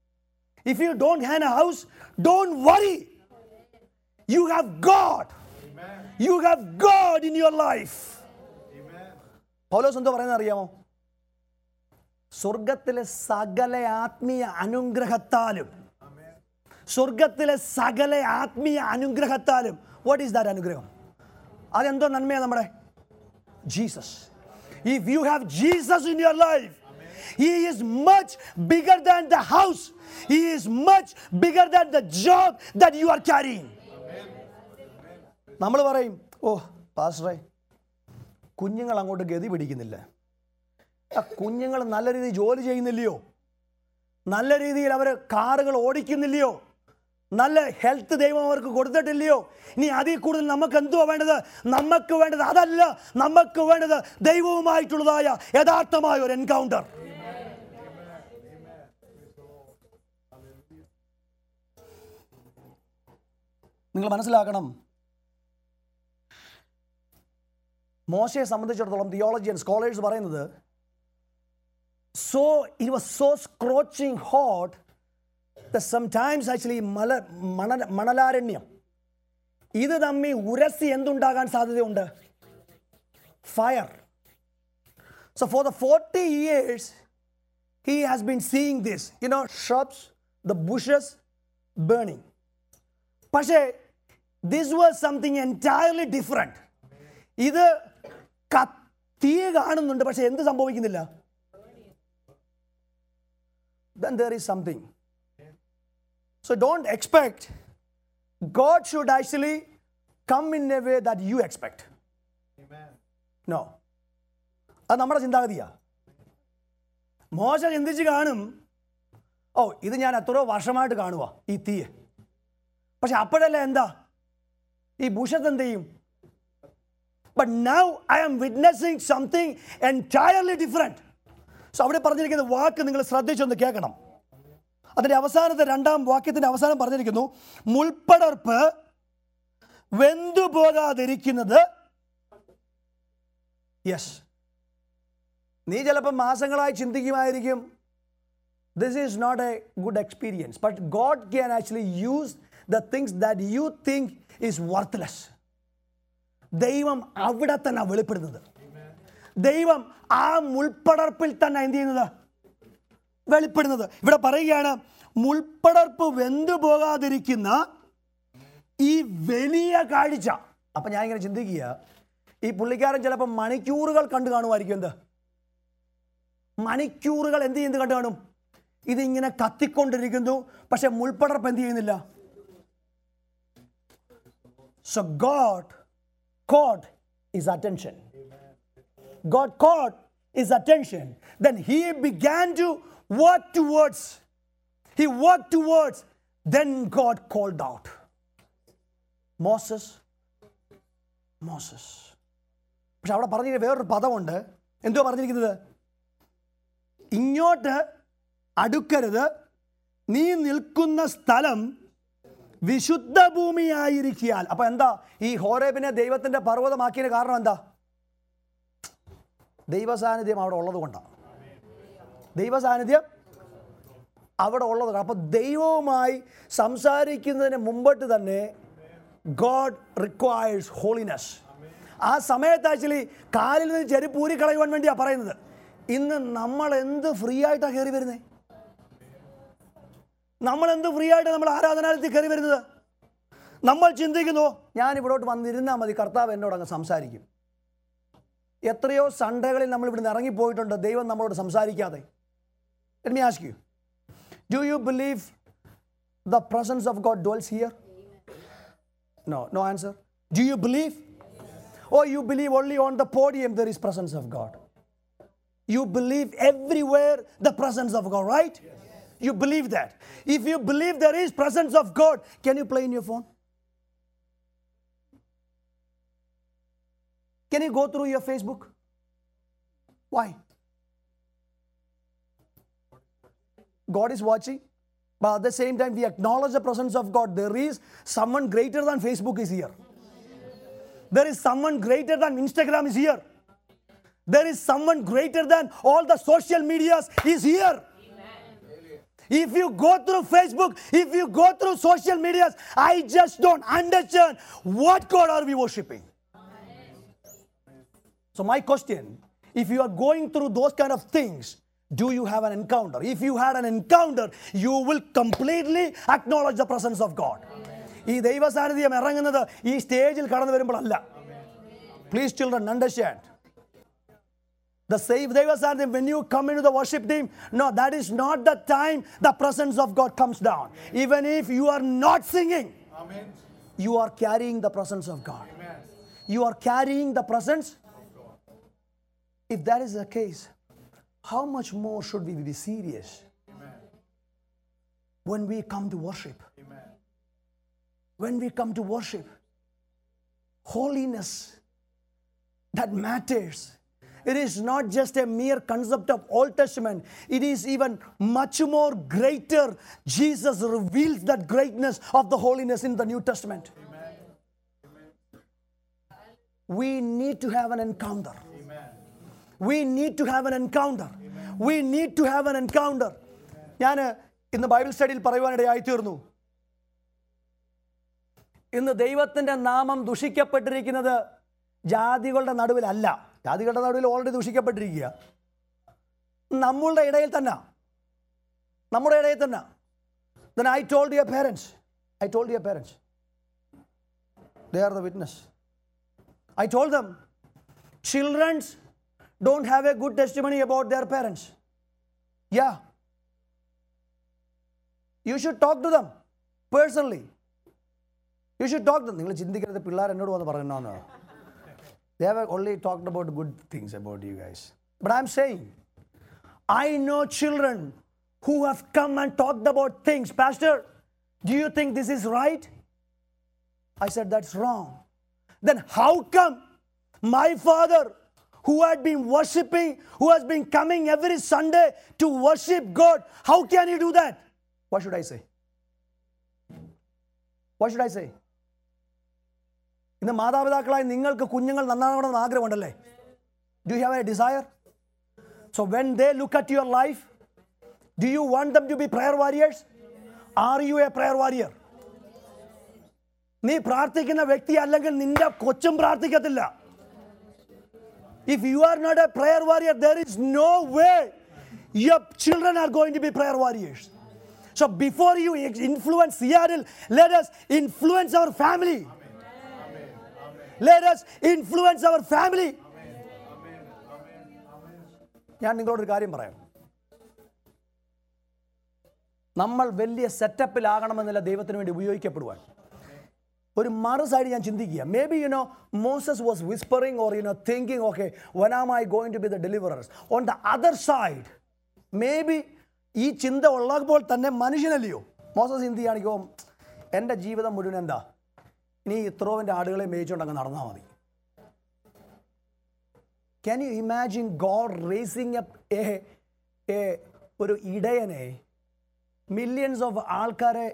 [SPEAKER 1] If you don't have a house, don't worry. You have God. You have God in your life. പൗലോസ് എന്തോ പറയുന്നത് അറിയാമോ സ്വർഗത്തിലെ സകല ആത്മീയ അനുഗ്രഹത്താലും സ്വർഗത്തിലെ സകല ആത്മീയ അനുഗ്രഹത്താലും വാട്ട് ഈസ് ദാറ്റ് അനുഗ്രഹം അതെന്തോ നന്മയാണ് നമ്മുടെ Jesus if you have Jesus in your life he is much bigger than the house he is much bigger than the job that you are carrying നമ്മൾ പറയും ഓ പാസ്റ്ററെ കുഞ്ഞുങ്ങൾ അങ്ങോട്ട് ഗതി പിടിക്കുന്നില്ല ആ കുഞ്ഞുങ്ങൾ നല്ല രീതിയിൽ ജോലി ചെയ്യുന്നില്ലയോ നല്ല രീതിയിൽ അവർ കാറുകൾ ഓടിക്കുന്നില്ലയോ നല്ല ഹെൽത്ത് ദൈവം അവർക്ക് കൊടുത്തിട്ടില്ലയോ ഇനി അതിൽ കൂടുതൽ നമുക്ക് എന്തുവാ വേണ്ടത് നമുക്ക് വേണ്ടത് അതല്ല നമുക്ക് വേണ്ടത് ദൈവവുമായിട്ടുള്ളതായ യഥാർത്ഥമായ ഒരു എൻകൗണ്ടർ നിങ്ങൾ മനസ്സിലാക്കണം മോശയെ സംബന്ധിച്ചിടത്തോളം തിയോളജിയൻ സ്കോളേഴ്സ് പറയുന്നത് so it was so scorching hot sometimes actually മല മണല മണലാരണ്യം ഇത് തമ്മിൽ ഉരസി എന്തുണ്ടാകാൻ സാധ്യതയുണ്ട് fire so for the forty years he has been seeing this you know shops the bushes burning പക്ഷേ this was something entirely different ഇത് തീ കാണുന്നുണ്ട് പക്ഷെ എന്ത് സംഭവിക്കുന്നില്ല then there is something. So don't expect God should actually come in a way that you expect. No. അത് നമ്മുടെ ചിന്താഗതിയാ മോശ ചിന്തിച്ച് കാണും ഓ ഇത് ഞാൻ എത്രയോ വർഷമായിട്ട് കാണുക ഈ തീയെ പക്ഷെ അപ്പോഴല്ല എന്താ ഈ ഭൂഷത്ത് എന്ത് ചെയ്യും but now I am witnessing something entirely different so അവിടെ പറഞ്ഞിരിക്കുന്ന വാക്ക് നിങ്ങൾ ശ്രദ്ധിച്ചൊന്ന് കേൾക്കണം അതിന്റെ അവസാനത്തെ രണ്ടാം വാക്യത്തിന്റെ അവസാനം പറഞ്ഞിരിക്കുന്നു മുൾപ്പടർപ്പ് വെന്തുപോകാതിരിക്കുന്നത് യെസ് നീ ചിലപ്പോൾ മാസങ്ങളായി ചിന്തിക്കുമായിരിക്കും this is not a good experience but God can actually use the things that you think is worthless ദൈവം അവിടെ തന്നെ വെളിപ്പെടുന്നത് ദൈവം ആ മുൾപ്പടർപ്പിൽ തന്നെ എന്ത് ചെയ്യുന്നത് വെളിപ്പെടുന്നത് ഇവിടെ പറയുകയാണ് മുൾപ്പടർപ്പ് വെന്തു പോകാതിരിക്കുന്ന ഈ വലിയ കാഴ്ച അപ്പൊ ഞാൻ ഇങ്ങനെ ചിന്തിക്കുക ഈ പുള്ളിക്കാരൻ ചിലപ്പോൾ മണിക്കൂറുകൾ കണ്ടു കാണുമായിരിക്കും എന്ത് മണിക്കൂറുകൾ എന്ത് ചെയ്യുന്നത് കണ്ടു കാണും ഇതിങ്ങനെ കത്തിക്കൊണ്ടിരിക്കുന്നു പക്ഷെ മുൾപ്പടർപ്പ് എന്ത് ചെയ്യുന്നില്ല so God caught his attention God caught his attention. Then he began to work towards. He worked towards. Then God called out. Moses, Moses. പക്ഷെ അവിടെ പറഞ്ഞിരിക്കുന്ന വേറൊരു പദമുണ്ട് എന്തോ പറഞ്ഞിരിക്കുന്നത് ഇങ്ങോട്ട് അടുക്കരുത് നീ നിൽക്കുന്ന സ്ഥലം വിശുദ്ധ ഭൂമിയായിരിക്കാൽ അപ്പൊ എന്താ ഈ ഹോരേബിനെ ദൈവത്തിന്റെ പർവ്വതമാക്കിയതിന് കാരണം എന്താ ദൈവസാന്നിധ്യം അവിടെ ഉള്ളത് കൊണ്ടാണ് ദൈവസാന്നിധ്യം അവിടെ ഉള്ളത് കൊണ്ട് അപ്പോൾ ദൈവവുമായി സംസാരിക്കുന്നതിന് മുമ്പോട്ട് തന്നെ ഗോഡ് റിക്വയർസ് ഹോളിനെസ് ആ സമയത്ത് ആക്ച്വലി കാലിൽ നിന്ന് ചെരുപ്പ് ഊരിക്കളയുവാൻ വേണ്ടിയാണ് പറയുന്നത് ഇന്ന് നമ്മൾ എന്ത് ഫ്രീ ആയിട്ടാണ് കയറി വരുന്നത് നമ്മൾ എന്ത് ഫ്രീ ആയിട്ട് നമ്മൾ ആരാധനാലയത്തിൽ കയറി വരുന്നത് നമ്മൾ ചിന്തിക്കുന്നു ഞാൻ ഇവിടോട്ട് വന്നിരുന്നാൽ മതി കർത്താവ് എന്നോട് അങ്ങ് സംസാരിക്കും എത്രയോ സൺഡേകളിൽ നമ്മൾ ഇവിടുന്ന് ഇറങ്ങിപ്പോയിട്ടുണ്ട് ദൈവം നമ്മളോട് സംസാരിക്കാതെ Let me ask you, do you believe the presence of God dwells here? No, no answer. Do you believe? Or you believe only on the podium there is presence of God? You believe everywhere the presence of God, right? You believe that. If you believe there is presence of God, can you play in your phone? Can you go through your Facebook? Why? God is watching. But at the same time, we acknowledge the presence of God. There is someone greater than Facebook is here. There is someone greater than Instagram is here. There is someone greater than all the social medias is here. If you go through Facebook, if you go through social medias, I just don't understand what God are we worshiping. So my question, if you are going through those kind of things, do you have an encounter? If you had an encounter, you will completely acknowledge the presence of God. ഈ ദൈവ സാന്നിധ്യം ഇറങ്ങുന്നത് ഈ സ്റ്റേജിൽ കടന്നു വരുമ്പോഴല്ല please children understand The save Deva Saradhyam, when you come into the worship team, no, that is not the time the presence of God comes down. Even if you are not singing, you are carrying the presence of God. You are carrying the presence. If that is the case, how much more should we be serious when we come to worship? When we come to worship, holiness that matters. It is not just a mere concept of Old Testament. It is even much more greater. Jesus reveals that greatness of the holiness in the New Testament. We need to have an encounter. We need to have an encounter. We need to have an encounter. ഞാൻ ഇന്ന് ബൈബിൾ സ്റ്റഡിയിൽ പറയുവാനിടയായി തീർന്നു ഇന്ന് ദൈവത്തിൻ്റെ നാമം ദുഷിക്കപ്പെട്ടിരിക്കുന്നത് ജാതികളുടെ നടുവിലല്ല ജാതികളുടെ നടുവിൽ ഓൾറെഡി ദൂഷിക്കപ്പെട്ടിരിക്കുക നമ്മളുടെ ഇടയിൽ തന്നെ നമ്മുടെ ഇടയിൽ തന്നെ then I told your parents, I told your parents, they are the witness. I told them, children don't have a good testimony about their parents. Yeah. You should talk to them personally. You should talk to them. നിങ്ങൾ ചിന്തിക്കരുത് പിള്ളേർ എന്നോട് വന്ന് പറഞ്ഞോ They have only talked about good things about you guys. But I'm saying, I know children who have come and talked about things. Pastor, do you think this is right? I said, That's wrong. Then how come my father, who had been worshiping, who has been coming every Sunday to worship God, how can he do that? What should I say? What should I say? ഇന്ന് മാതാപിതാക്കളായി നിങ്ങൾക്ക് കുഞ്ഞുങ്ങൾ നന്നാകണമെന്ന് ആഗ്രഹമുണ്ടല്ലേ do have a desire so when they look at your life do you want them to be prayer warriors are you a prayer warrior നീ പ്രാർത്ഥിക്കുന്ന വ്യക്തി അല്ലെങ്കിൽ നിന്റെ കൊച്ചും പ്രാർത്ഥിക്കത്തില്ല if you are not a prayer warrior there is no way your children are going to be prayer warriors So before you influence Seattle, let us influence our family. Let us influence our family. ഞാൻ നിങ്ങളോടൊരു കാര്യം പറയാം നമ്മൾ വലിയ സെറ്റപ്പിലാകണമെന്നില്ല ദൈവത്തിന് വേണ്ടി ഉപയോഗിക്കപ്പെടുവാൻ ഒരു മറു സൈഡ് ഞാൻ ചിന്തിക്കുക maybe you know Moses was whispering or you know thinking okay when am I going to be the deliverers on the other side maybe ഈ ചിന്ത ഉള്ളപ്പോൾ തന്നെ മനുഷ്യനല്ലയോ മോസസ് ചിന്തിയാണിക്കോ എൻ്റെ ജീവിതം മുഴുവൻ എന്താ നീ ഇത്രോവിൻ്റെ ആടുകളെ മേയിച്ചുകൊണ്ട് അങ്ങ് നടന്നാൽ മതി can you imagine God raising up a a ഒരു ഇടയനെ മില്യൺസ് ഓഫ് ആൾക്കാരെ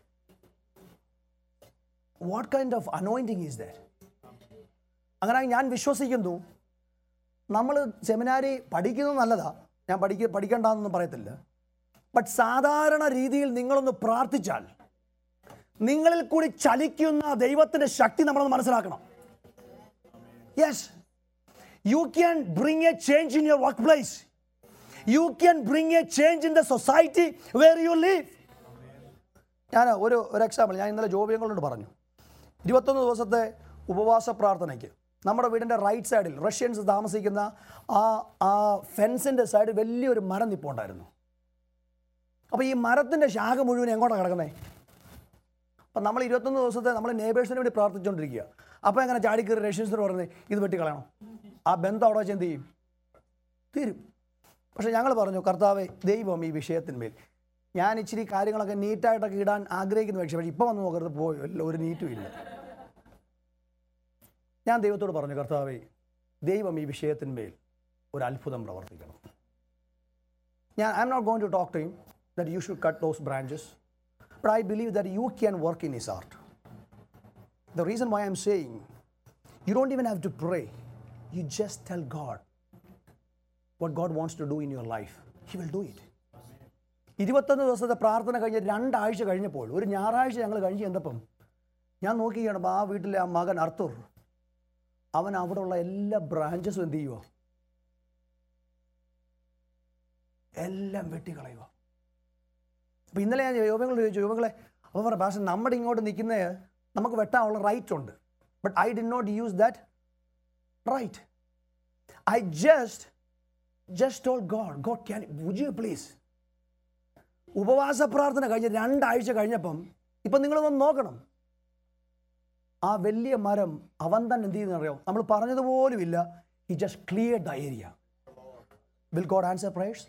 [SPEAKER 1] what kind of anointing is that അങ്ങനെ ഞാൻ വിശ്വസിക്കുന്നു നമ്മൾ സെമിനാരി പഠിക്കുന്നത് നല്ലതാ ഞാൻ പഠിക്ക പഠിക്കേണ്ടെന്നൊന്നും പറയത്തില്ല ബട്ട് സാധാരണ രീതിയിൽ നിങ്ങളൊന്ന് പ്രാർത്ഥിച്ചാൽ നിങ്ങളിൽ കൂടി ചലിക്കുന്ന ദൈവത്തിൻ്റെ ശക്തി നമ്മളൊന്ന് മനസ്സിലാക്കണം yes you can bring a change in your workplace you can bring a change in the society where you live ഞാൻ ഒരു ഒരു എക്സാമ്പിൾ ഞാൻ ഇന്നലെ ജോബിയങ്ങളോട് പറഞ്ഞു ഇരുപത്തൊന്ന് ദിവസത്തെ ഉപവാസ പ്രാർത്ഥനയ്ക്ക് നമ്മുടെ വീടിൻ്റെ റൈറ്റ് സൈഡിൽ റഷ്യൻസ് താമസിക്കുന്ന ആ ആ ഫെൻസിൻ്റെ സൈഡിൽ വലിയൊരു മരം നിപ്പുണ്ടായിരുന്നു അപ്പോൾ ഈ മരത്തിൻ്റെ ശാഖ മുഴുവൻ എങ്ങോട്ടാണ് കിടക്കുന്നത് അപ്പം നമ്മൾ ഇരുപത്തൊന്ന് ദിവസത്തെ നമ്മൾ നെയ്ബേഴ്സിന് വേണ്ടി പ്രാർത്ഥിച്ചുകൊണ്ടിരിക്കുക അപ്പോൾ എങ്ങനെ ചാടിക്കയറി റഷ്യൻസിന് പറഞ്ഞത് ഇത് വെട്ടിക്കളയണം ആ ബന്ധം അവിടെ വെച്ച് എന്ത് ചെയ്യും തീരും പക്ഷേ ഞങ്ങൾ പറഞ്ഞു കർത്താവെ ദൈവം ഈ വിഷയത്തിന്മേൽ ഞാൻ ഇച്ചിരി കാര്യങ്ങളൊക്കെ നീറ്റായിട്ടൊക്കെ ഇടാൻ ആഗ്രഹിക്കുന്ന പക്ഷേ പക്ഷേ ഇപ്പോൾ വന്ന് നോക്കരുത് പോയോ ഇല്ല ഒരു നീറ്റും ഇല്ല ഞാൻ ദൈവത്തോട് പറഞ്ഞു കർത്താവെ ദൈവം ഈ വിഷയത്തിന്മേൽ ഒരു അത്ഭുതം പ്രവർത്തിക്കണം ഞാൻ I am not going to talk to him that you should cut those branches but I believe that you can work in his heart the reason why I am saying you don't even have to pray you just tell God what God wants to do in your life, He will do it. ഇരുപത്തൊന്ന് ദിവസത്തെ പ്രാർത്ഥന കഴിഞ്ഞ് രണ്ടാഴ്ച കഴിഞ്ഞപ്പോൾ ഒരു ഞായറാഴ്ച ഞങ്ങൾ കഴിഞ്ഞ് ചെന്നപ്പം ഞാൻ നോക്കിയാണ് ആ വീട്ടിലെ ആ മകൻ അർത്തുർ അവൻ അവിടെയുള്ള എല്ലാ ബ്രാഞ്ചസും എന്ത് ചെയ്യുക എല്ലാം വെട്ടിക്കളയുക അപ്പം ഇന്നലെ ഞാൻ യോഗങ്ങളോട് ചോദിച്ചു യോഗങ്ങളെ അപ്പോൾ പറഞ്ഞു പക്ഷേ നമ്മുടെ ഇങ്ങോട്ട് നിൽക്കുന്നത് നമുക്ക് വെട്ടാനുള്ള റൈറ്റ് ഉണ്ട് but I did not use that right I just just all God God can would you please ഉപവാസ പ്രാർത്ഥന കഴിഞ്ഞ് രണ്ടാഴ്ച കഴിഞ്ഞപ്പം ഇപ്പം നിങ്ങളൊന്ന് നോക്കണം ആ വലിയ മരം അവൻ തന്നെ എന്ത് ചെയ്യുന്നറിയോ നമ്മൾ പറഞ്ഞതുപോലുമില്ല he just clear the area will God answer prayers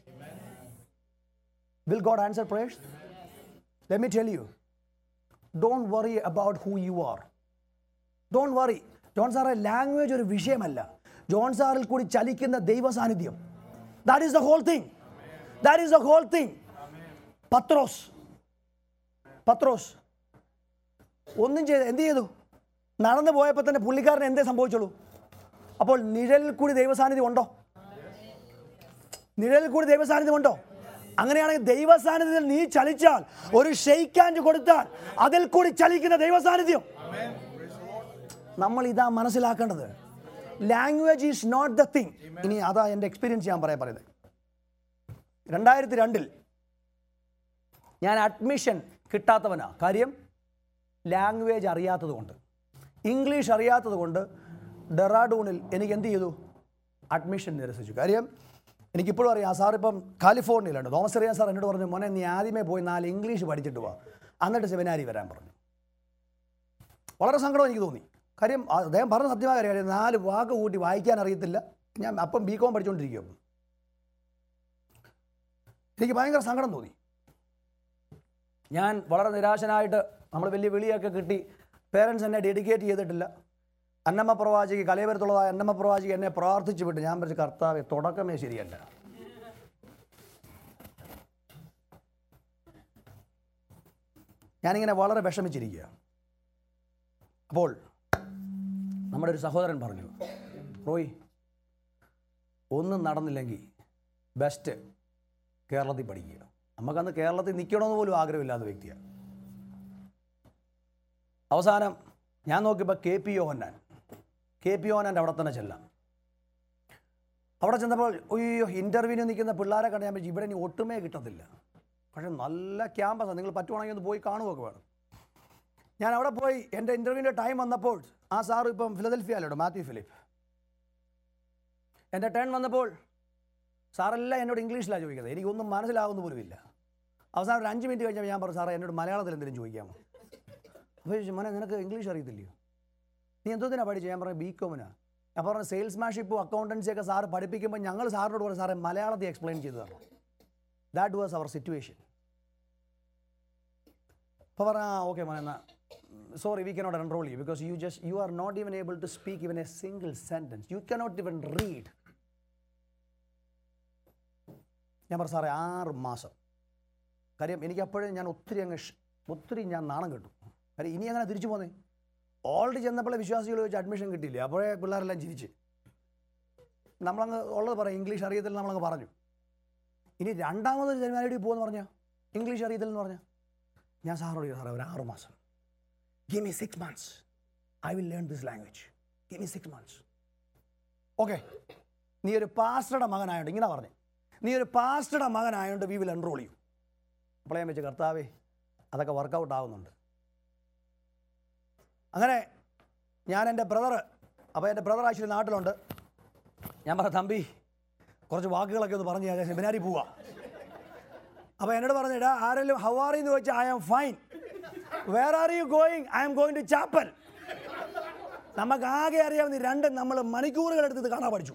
[SPEAKER 1] will God answer prayers let me tell you don't worry about who you are don't worry John സാറെ ലാംഗ്വേജ് ഒരു വിഷയമല്ല ജോൺ സാറിൽ കൂടി ചലിക്കുന്ന ദൈവ സാന്നിധ്യം that is the whole thing that is the whole thing Pathros Pathros ഒന്നും ചെയ്ത് എന്ത് ചെയ്തു നടന്നു പോയപ്പോൾ തന്നെ പുള്ളിക്കാരൻ എന്തേ സംഭവിച്ചുള്ളൂ അപ്പോൾ നിഴലിൽ കൂടി ദൈവസാന്നിധ്യം ഉണ്ടോ നിഴലിൽ കൂടി ദൈവസാന്നിധ്യം ഉണ്ടോ അങ്ങനെയാണെങ്കിൽ ദൈവസാന്നിധ്യത്തിൽ നീ ചലിച്ചാൽ ഒരു ഷെയ്ക്കാൻഡ് കൊടുത്താൽ അതിൽ കൂടി ചലിക്കുന്ന ദൈവസാന്നിധ്യം നമ്മൾ ഇതാ മനസ്സിലാക്കേണ്ടത് language is not the thing ഇനി അതാ എൻ്റെ എക്സ്പീരിയൻസ് ഞാൻ പറയാൻ പറയുന്നത് രണ്ടായിരത്തി രണ്ടിൽ ഞാൻ അഡ്മിഷൻ കിട്ടാത്തവനാ കാര്യം ലാംഗ്വേജ് അറിയാത്തത് കൊണ്ട് ഇംഗ്ലീഷ് അറിയാത്തത് കൊണ്ട് ഡെറാഡൂണിൽ എനിക്ക് എന്ത് ചെയ്തു അഡ്മിഷൻ നിരസിച്ചു കാര്യം എനിക്കിപ്പോഴും അറിയാം സാർ ഇപ്പം കാലിഫോർണിയയിലുണ്ട് തോമസ് അറിയാൻ സാർ എന്നോട് പറഞ്ഞു മോനെ നീ ആദ്യമേ പോയി നാല് ഇംഗ്ലീഷ് പഠിച്ചിട്ട് വാ എന്നിട്ട് സെമിനാരി വരാൻ പറഞ്ഞു വളരെ സങ്കടം എനിക്ക് തോന്നി കാര്യം ആ- അദ്ദേഹം പറഞ്ഞ സത്യമായ കാര്യം കാര്യം നാല് വാക്ക് കൂട്ടി വായിക്കാൻ അറിയത്തില്ല ഞാൻ അപ്പം ബി കോം പഠിച്ചുകൊണ്ടിരിക്കും എനിക്ക് ഭയങ്കര സങ്കടം തോന്നി ഞാൻ വളരെ നിരാശനായിട്ട് നമ്മൾ വലിയ വിളിയൊക്കെ കിട്ടി പേരൻസ് എന്നെ ഡെഡിക്കേറ്റ് ചെയ്തിട്ടില്ല അന്നമ്മ പ്രവാചകി കലയപുരത്തുള്ളതായ അന്നമ്മ പ്രവാചകി എന്നെ പ്രാർത്ഥിച്ചു വിട്ട് ഞാൻ പറഞ്ഞു കർത്താവെ തുടക്കമേ ശരിയല്ല ഞാനിങ്ങനെ വളരെ വിഷമിച്ചിരിക്കുക അപ്പോൾ നമ്മുടെ ഒരു സഹോദരൻ പറഞ്ഞു റോയ് ഒന്നും നടന്നില്ലെങ്കിൽ ബെസ്റ്റ് കേരളത്തിൽ പഠിക്കുക നമുക്കന്ന് കേരളത്തിൽ നിൽക്കണമെന്ന് പോലും ആഗ്രഹമില്ലാത്ത വ്യക്തിയാണ് അവസാനം ഞാൻ നോക്കിയപ്പോൾ K P Yohannan K P യോഹന്നാൻ്റെ അവിടെ തന്നെ ചെല്ലാം അവിടെ ചെന്നപ്പോൾ അയ്യോ ഇൻ്റർവ്യൂവിന് നിൽക്കുന്ന പിള്ളേരെ കണ്ട് ഞാൻ വിചാരിച്ചു, ഇവിടെ ഇനി ഒട്ടുമേ കിട്ടത്തില്ല പക്ഷേ നല്ല ക്യാമ്പസാണ് നിങ്ങൾ പറ്റുവാണെങ്കിൽ ഒന്ന് പോയി കാണുകയൊക്കെ വേണം ഞാൻ അവിടെ പോയി എൻ്റെ ഇൻ്റർവ്യൂവിൻ്റെ ടൈം വന്നപ്പോൾ ആ സാറ് ഇപ്പം ഫിലദൽഫിയയിലുണ്ട് മാത്യു ഫിലിപ്പ് എൻ്റെ ടേൺ വന്നപ്പോൾ സാറെല്ലാം എന്നോട് ഇംഗ്ലീഷിലാണ് ചോദിക്കുന്നത് എനിക്കൊന്നും മനസ്സിലാകുന്ന പോലുമില്ല അവസാനം ഒരു അഞ്ച് മിനിറ്റ് കഴിഞ്ഞപ്പോൾ ഞാൻ പറഞ്ഞു സാറേ എന്നോട് മലയാളത്തിൽ എന്തെങ്കിലും ചോദിക്കാമോ അപ്പോൾ ചോദിച്ചു മോനെ നിനക്ക് ഇംഗ്ലീഷ് അറിയത്തില്ലയോ നീ എന്തോത്തിനാണ് പഠിച്ചത് ഞാൻ പറഞ്ഞു ബി കോമിനാ ഞാൻ പറഞ്ഞു സെയിൽസ്മാൻഷിപ്പും അക്കൗണ്ടൻസി ഒക്കെ സാറ് പഠിപ്പിക്കുമ്പോൾ ഞങ്ങൾ സാറിനോട് പറഞ്ഞു സാറേ മലയാളത്തിൽ എക്സ്പ്ലെയിൻ ചെയ്തു തരണം ദാറ്റ് വാസ് അവർ സിറ്റുവേഷൻ അപ്പോൾ പറഞ്ഞ ഓക്കെ മോനെ എന്നാൽ sorry we cannot enroll you because you just you are not even able to speak even a single sentence you cannot even read ഞാൻ പറഞ്ഞു സാറേ ആറ് മാസം കാര്യം എനിക്ക് അപ്പോഴും ഞാൻ ഒത്തിരി അങ്ങ് ഷ്- ഒത്തിരി ഞാൻ നാണം കെട്ടു കാര്യം ഇനി അങ്ങനെ തിരിച്ചു പോന്നേ ഓൾറെഡി ചെന്നപ്പോഴേ വിശ്വാസികൾ വെച്ച് അഡ്മിഷൻ കിട്ടിയില്ല അപ്പോഴേ പിള്ളേരെല്ലാം ചിരിച്ച് നമ്മളങ്ങ് ഉള്ളത് പറയാം ഇംഗ്ലീഷ് അറിയത്തില്ല നമ്മളങ്ങ് പറഞ്ഞു ഇനി രണ്ടാമതൊരു സെമിനാരി പോകുമെന്ന് പറഞ്ഞാൽ ഇംഗ്ലീഷ് അറിയത്തില്ലെന്ന് പറഞ്ഞാൽ ഞാൻ സാറോട് ചോദിച്ചു, സാറേ ഒരു ആറ് മാസം give me six months I will learn this language give me six months okay നീ ഒരു പാസ്റ്ററുടെ മകനായോണ്ട് ഇങ്ങനെ പറഞ്ഞു നീ ഒരു പാസ്റ്ററുടെ മകനായോണ്ട് വി വിൽ എൻറോൾ ചെയ്യും അപ്പോൾ ഞാൻ വെച്ച് കർത്താവേ അതൊക്കെ വർക്കൗട്ട് ആവുന്നുണ്ട് അങ്ങനെ ഞാൻ എൻ്റെ ബ്രദർ അപ്പോൾ എൻ്റെ ബ്രദർ ആക്ച്വലി നാട്ടിലുണ്ട് ഞാൻ പറഞ്ഞ തമ്പി കുറച്ച് വാക്കുകളൊക്കെ ഒന്ന് പറഞ്ഞു ഞാൻ സെമിനാരി പോവാ അപ്പോൾ എന്നോട് പറഞ്ഞു ഇടാ ആരെങ്കിലും ഹൗ ആർ എന്ന് ചോദിച്ചാൽ I am fine where are you going I am going to chapel നമുക്ക് ആകെ അറിയാവുന്ന ഈ രണ്ട് നമ്മൾ മണിക്കൂറുകൾ എടുത്ത് ഇത് കാണാൻ പഠിച്ചു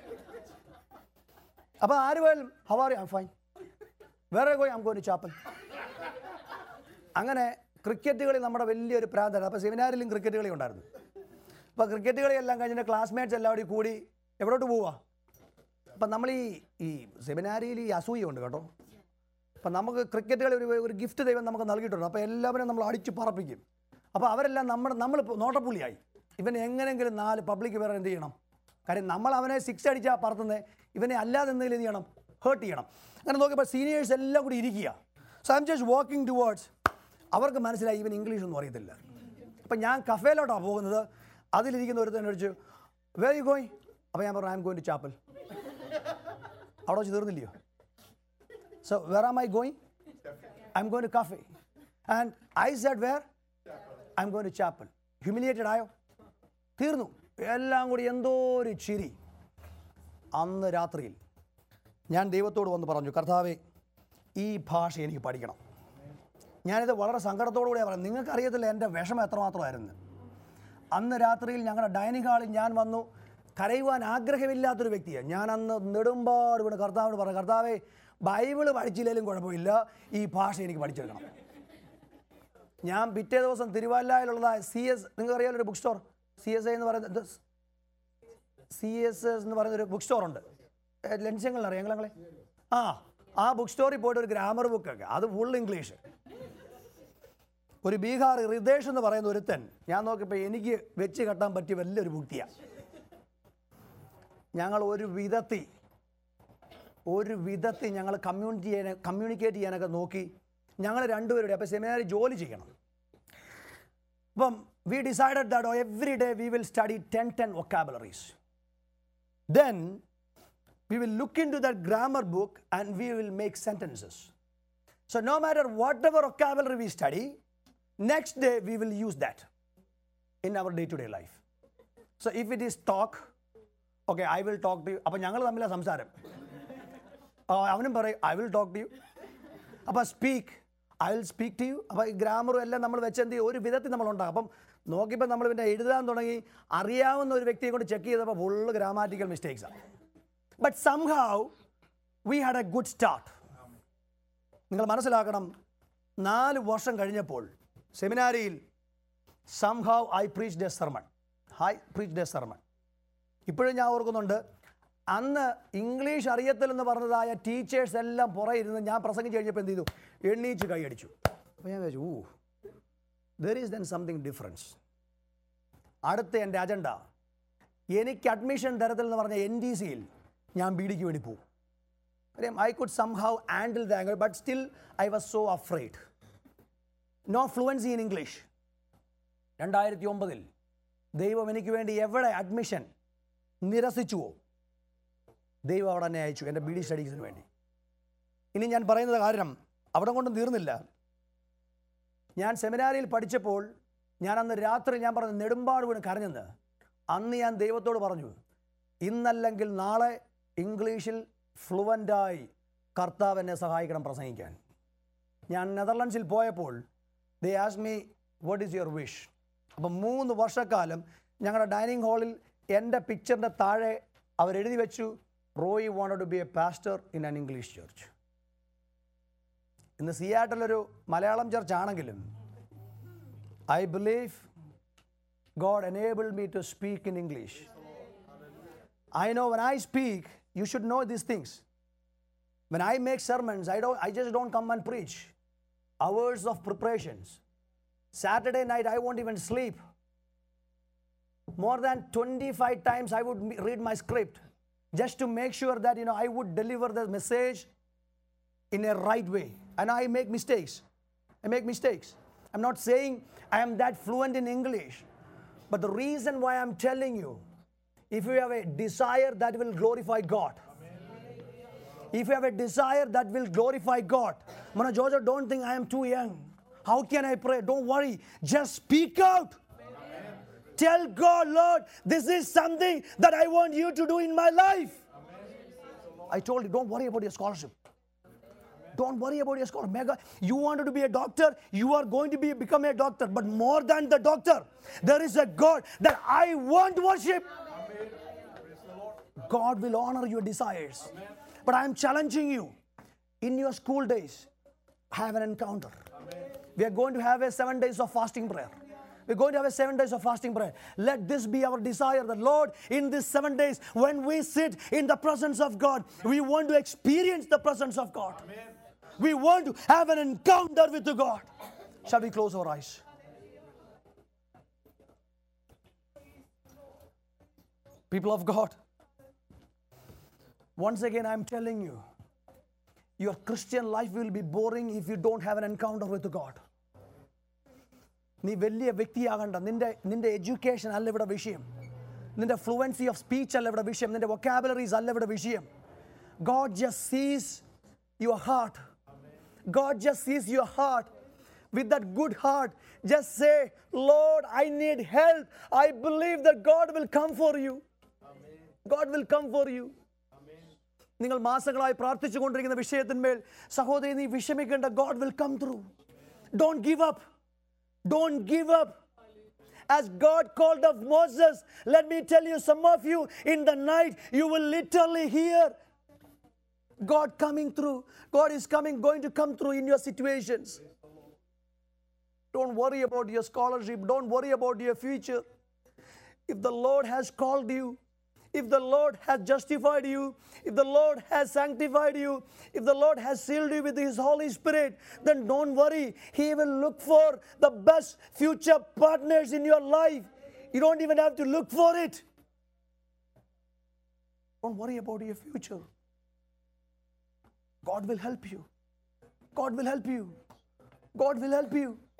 [SPEAKER 1] അപ്പോൾ ആര് പോയാലും how are you I fine വേറെ going I am going to chapel അങ്ങനെ ക്രിക്കറ്റ് കളി നമ്മുടെ വലിയൊരു പ്രാന്താണ് അപ്പോൾ സെമിനാറിലും ക്രിക്കറ്റ് കളി ഉണ്ടായിരുന്നു അപ്പോൾ ക്രിക്കറ്റ് കളിയെല്ലാം കഴിഞ്ഞിട്ട് ക്ലാസ്മേറ്റ്സ് എല്ലാവരും കൂടി എവിടോട്ട് പോവാ അപ്പം നമ്മൾ ഈ ഈ സെമിനാരിയിൽ ഈ അസൂയുണ്ട് കേട്ടോ അപ്പം നമുക്ക് ക്രിക്കറ്റ് കളി ഒരു ഒരു ഗിഫ്റ്റ് ദൈവം നമുക്ക് നൽകിയിട്ടുണ്ട് അപ്പോൾ എല്ലാവരും നമ്മൾ അടിച്ച് പറപ്പിക്കും അപ്പോൾ അവരെല്ലാം നമ്മുടെ നമ്മൾ നോട്ടപ്പുള്ളിയായി ഇവൻ എങ്ങനെയെങ്കിലും നാല് പബ്ലിക് വേറെ എന്ത് ചെയ്യണം കാര്യം നമ്മൾ അവനെ സിക്സ് അടിച്ചാൽ പറത്തുന്നത് ഇവനെ അല്ലാതെ എന്തെങ്കിലും എന്ത് ചെയ്യണം ഹേർട്ട് ചെയ്യണം അങ്ങനെ നോക്കിയപ്പോൾ സീനിയേഴ്സ് എല്ലാം കൂടി ഇരിക്കുക so I am just walking towards അവർക്ക് മനസ്സിലായി ഇവൻ ഇംഗ്ലീഷ് ഒന്നും അറിയത്തില്ല അപ്പം ഞാൻ കഫേലോട്ടാണ് പോകുന്നത് അതിലിരിക്കുന്ന ഒരുത്തൻ ചോദിച്ചു വേ യു ഗോയിങ് അപ്പോൾ ഞാൻ പറഞ്ഞു I M going to chapel അവിടെ വെച്ച് തീർന്നില്ലയോ so where am I going I M going to cafe and I said where I M going to chapel humiliated ആയോ തീർന്നു എല്ലാം കൂടി എന്തോ ഒരു ചിരി അന്ന് രാത്രിയിൽ ഞാൻ ദൈവത്തോട് വന്ന് പറഞ്ഞു കർത്താവെ ഈ ഭാഷ എനിക്ക് പഠിക്കണം ഞാനിത് വളരെ സങ്കടത്തോടു കൂടിയാണ് പറയുന്നത് നിങ്ങൾക്കറിയത്തില്ല എൻ്റെ വിഷമം എത്രമാത്രമായിരുന്നു അന്ന് രാത്രിയിൽ ഞങ്ങളുടെ ഡൈനിങ് ഹാളിൽ ഞാൻ വന്നു കരയുവാൻ ആഗ്രഹമില്ലാത്തൊരു വ്യക്തിയാണ് ഞാൻ അന്ന് നെടുമ്പാട് വീണ് കർത്താവിനോട് പറഞ്ഞു കർത്താവെ ബൈബിള് പഠിച്ചില്ലെങ്കിലും കുഴപ്പമില്ല ഈ ഭാഷ എനിക്ക് പഠിച്ചെടുക്കണം ഞാൻ പിറ്റേ ദിവസം തിരുവല്ലയിലുള്ളതായ സി എസ് നിങ്ങൾക്കറിയാലോ ഒരു book store C S I എന്ന് പറയുന്നത് സി എസ് എസ് എന്ന് പറയുന്ന ഒരു ബുക്ക് സ്റ്റോർ ഉണ്ട് ലക്ഷ്യങ്ങളിൽ അറിയാം ഞങ്ങളെ ആ ആ ബുക്ക് സ്റ്റോറിൽ പോയിട്ട് ഒരു ഗ്രാമർ ബുക്കൊക്കെ അത് ഫുൾ ഇംഗ്ലീഷ് ഒരു ബീഹാർ ഹൃദേശ് എന്ന് പറയുന്ന ഒരുത്തൻ ഞാൻ നോക്കിയപ്പോൾ എനിക്ക് വെച്ച് കെട്ടാൻ പറ്റിയ വലിയൊരു ബുദ്ധിയാണ് ഞങ്ങൾ ഒരു വിധത്തിൽ ഒരു വിധത്തിൽ ഞങ്ങൾ കമ്മ്യൂണിറ്റി ചെയ്യാൻ കമ്മ്യൂണിക്കേറ്റ് ചെയ്യാനൊക്കെ നോക്കി ഞങ്ങൾ രണ്ടുപേരുടെ അപ്പോൾ സെമിനാറിൽ ജോലി ചെയ്യണം അപ്പം we decided that every day we will study ten ten vocabularies then we will look into that grammar book and we will make sentences. So, no matter whatever vocabulary we study, next day we will use that in our day to day life. So, if it is talk, okay, I will talk to you. അപ്പോൾ ഞങ്ങൾ തമ്മിലാണ് സംസാരം ആ, അവനും പറയും I will talk to you അപ്പോൾ speak I will speak to you അപ്പോൾ ഈ ഗ്രാമറും എല്ലാം നമ്മൾ വെച്ച് എന്ത് ചെയ്യും ഒരു വിധത്തിൽ നമ്മൾ ഉണ്ടാകും അപ്പം നോക്കിയപ്പോൾ നമ്മൾ പിന്നെ എഴുതാൻ തുടങ്ങി അറിയാവുന്ന ഒരു വ്യക്തിയെ കൊണ്ട് ചെക്ക് ചെയ്തപ്പോൾ ഫുള്ള് ഗ്രാമാറ്റിക്കൽ മിസ്റ്റേക്സാണ് but somehow we had a good start നിങ്ങൾ മനസ്സിലാക്കണം നാല് വർഷം കഴിഞ്ഞപ്പോൾ സെമിനാരിയിൽ somehow I preach the sermon I preach the sermon ഇപ്പോഴും ഞാൻ ഓർക്കുന്നുണ്ട് അന്ന് ഇംഗ്ലീഷ് അറിയത്തില്ലെന്ന് പറഞ്ഞതായ ടീച്ചേഴ്സ് എല്ലാം പുറകെ ഇരുന്ന് ഞാൻ പ്രസംഗിച്ച് കഴിഞ്ഞപ്പോൾ എന്ത് ചെയ്തു എണ്ണീച്ച് കൈയടിച്ചു അപ്പോൾ ഞാൻ വിചാരിച്ചു oh there is then something difference അടുത്ത എൻ്റെ അജണ്ട എനിക്ക് അഡ്മിഷൻ തരത്തില്ലെന്ന് പറഞ്ഞ എൻ ഡി സിയിൽ ഞാൻ ബി ഡിക്ക് വേണ്ടി പോകും കാര്യം I could somehow handle the angle but still I was so afraid no fluency in English രണ്ടായിരത്തി ഒമ്പതിൽ ദൈവം എനിക്ക് വേണ്ടി എവിടെ അഡ്മിഷൻ നിരസിച്ചുവോ ദൈവം അവിടെ തന്നെ അയച്ചു എൻ്റെ ബി ഡി സ്റ്റഡീസിന് വേണ്ടി ഇനി ഞാൻ പറയുന്നത് കാരണം അവിടെ കൊണ്ടും തീർന്നില്ല ഞാൻ സെമിനാരിയിൽ പഠിച്ചപ്പോൾ ഞാൻ അന്ന് രാത്രി ഞാൻ പറഞ്ഞു നെടുമ്പാട് വീണ് കരഞ്ഞെന്ന് അന്ന് ഞാൻ ദൈവത്തോട് പറഞ്ഞു ഇന്നല്ലെങ്കിൽ നാളെ ഇംഗ്ലീഷിൽ ഫ്ലുവൻ്റായി കർത്താവ് എന്നെ സഹായിക്കണം പ്രസംഗിക്കാൻ ഞാൻ നെതർലൻഡ്സിൽ പോയപ്പോൾ they ask me what is your wish അപ്പം മൂന്ന് വർഷക്കാലം ഞങ്ങളുടെ ഡൈനിങ് ഹാളിൽ എൻ്റെ പിക്ചറിൻ്റെ താഴെ അവരെഴുതി വെച്ചു Roy wanted to be a pastor in an English church ഇന്ന് സിയാട്ടിലൊരു മലയാളം ചർച്ച് ആണെങ്കിലും I believe God enable me to speak in English I know when I speak, you should know these things. When I make sermons, I don't I just don't come and preach. Hours of preparations. Saturday night I won't even sleep. More than 25 times I would me- read my script just to make sure that you know I would deliver the message in a right way. And I make mistakes. I make mistakes. I'm not saying I am that fluent in English. But the reason why I'm telling you if you have a desire that will glorify God. If you have a desire that will glorify God. Mana Jojo, don't think I am too young. How can I pray? Don't worry. Just speak out. Tell God, Lord, this is something that I want you to do in my life. I told you, don't worry about your scholarship. Don't worry about your scholarship. Mega, you wanted to be a doctor, you are going to be become a doctor. But more than the doctor, there is a God that I want to worship. God will honor your desires. But I am challenging you in your school days, have an encounter. We are going to have a seven days of fasting prayer. We're going to have a seven days of fasting prayer. Let this be our desire. The Lord, in these seven days, when we sit in the presence of God, we want to experience the presence of God. We want to have an encounter with the God. Shall we close our eyes? People of God, once again, I'm telling you, your Christian life will be boring if you don't have an encounter with God. നീ വലിയ വ്യക്തിയാകണ്ട നിന്റെ നിന്റെ എഡ്യൂക്കേഷൻ അല്ല ഇവിടെ വിഷയം നിന്റെ ഫ്ലുവൻസി ഓഫ് സ്പീച്ച് അല്ല ഇവിടെ വിഷയം നിന്റെ വൊക്കാബുലറീസ് അല്ല ഇവിടെ വിഷയം God just sees your heart God just sees your heart with that good heart, just say, Lord, I need help. I believe that God will come for you. God will come for you. നിങ്ങൾ മാസങ്ങളായി പ്രാർത്ഥിച്ചു കൊണ്ടിരിക്കുന്ന വിഷയത്തിന്മേൽ സഹോദരി നീ വിഷമിക്കേണ്ട God will come through don't give up don't give up As God called of Moses, let me tell you, some of you in the night, you will literally hear God coming through. God is coming, going to come through in your situations. Don't worry about your scholarship. Don't worry about your future. If the Lord has called you, if the Lord has justified you, if the Lord has sanctified you, if the Lord has sealed you with His Holy Spirit, then don't worry. He will look for the best future partners in your life. You don't even have to look for it. Don't worry about your future. God will help you. God will help you. God will help you.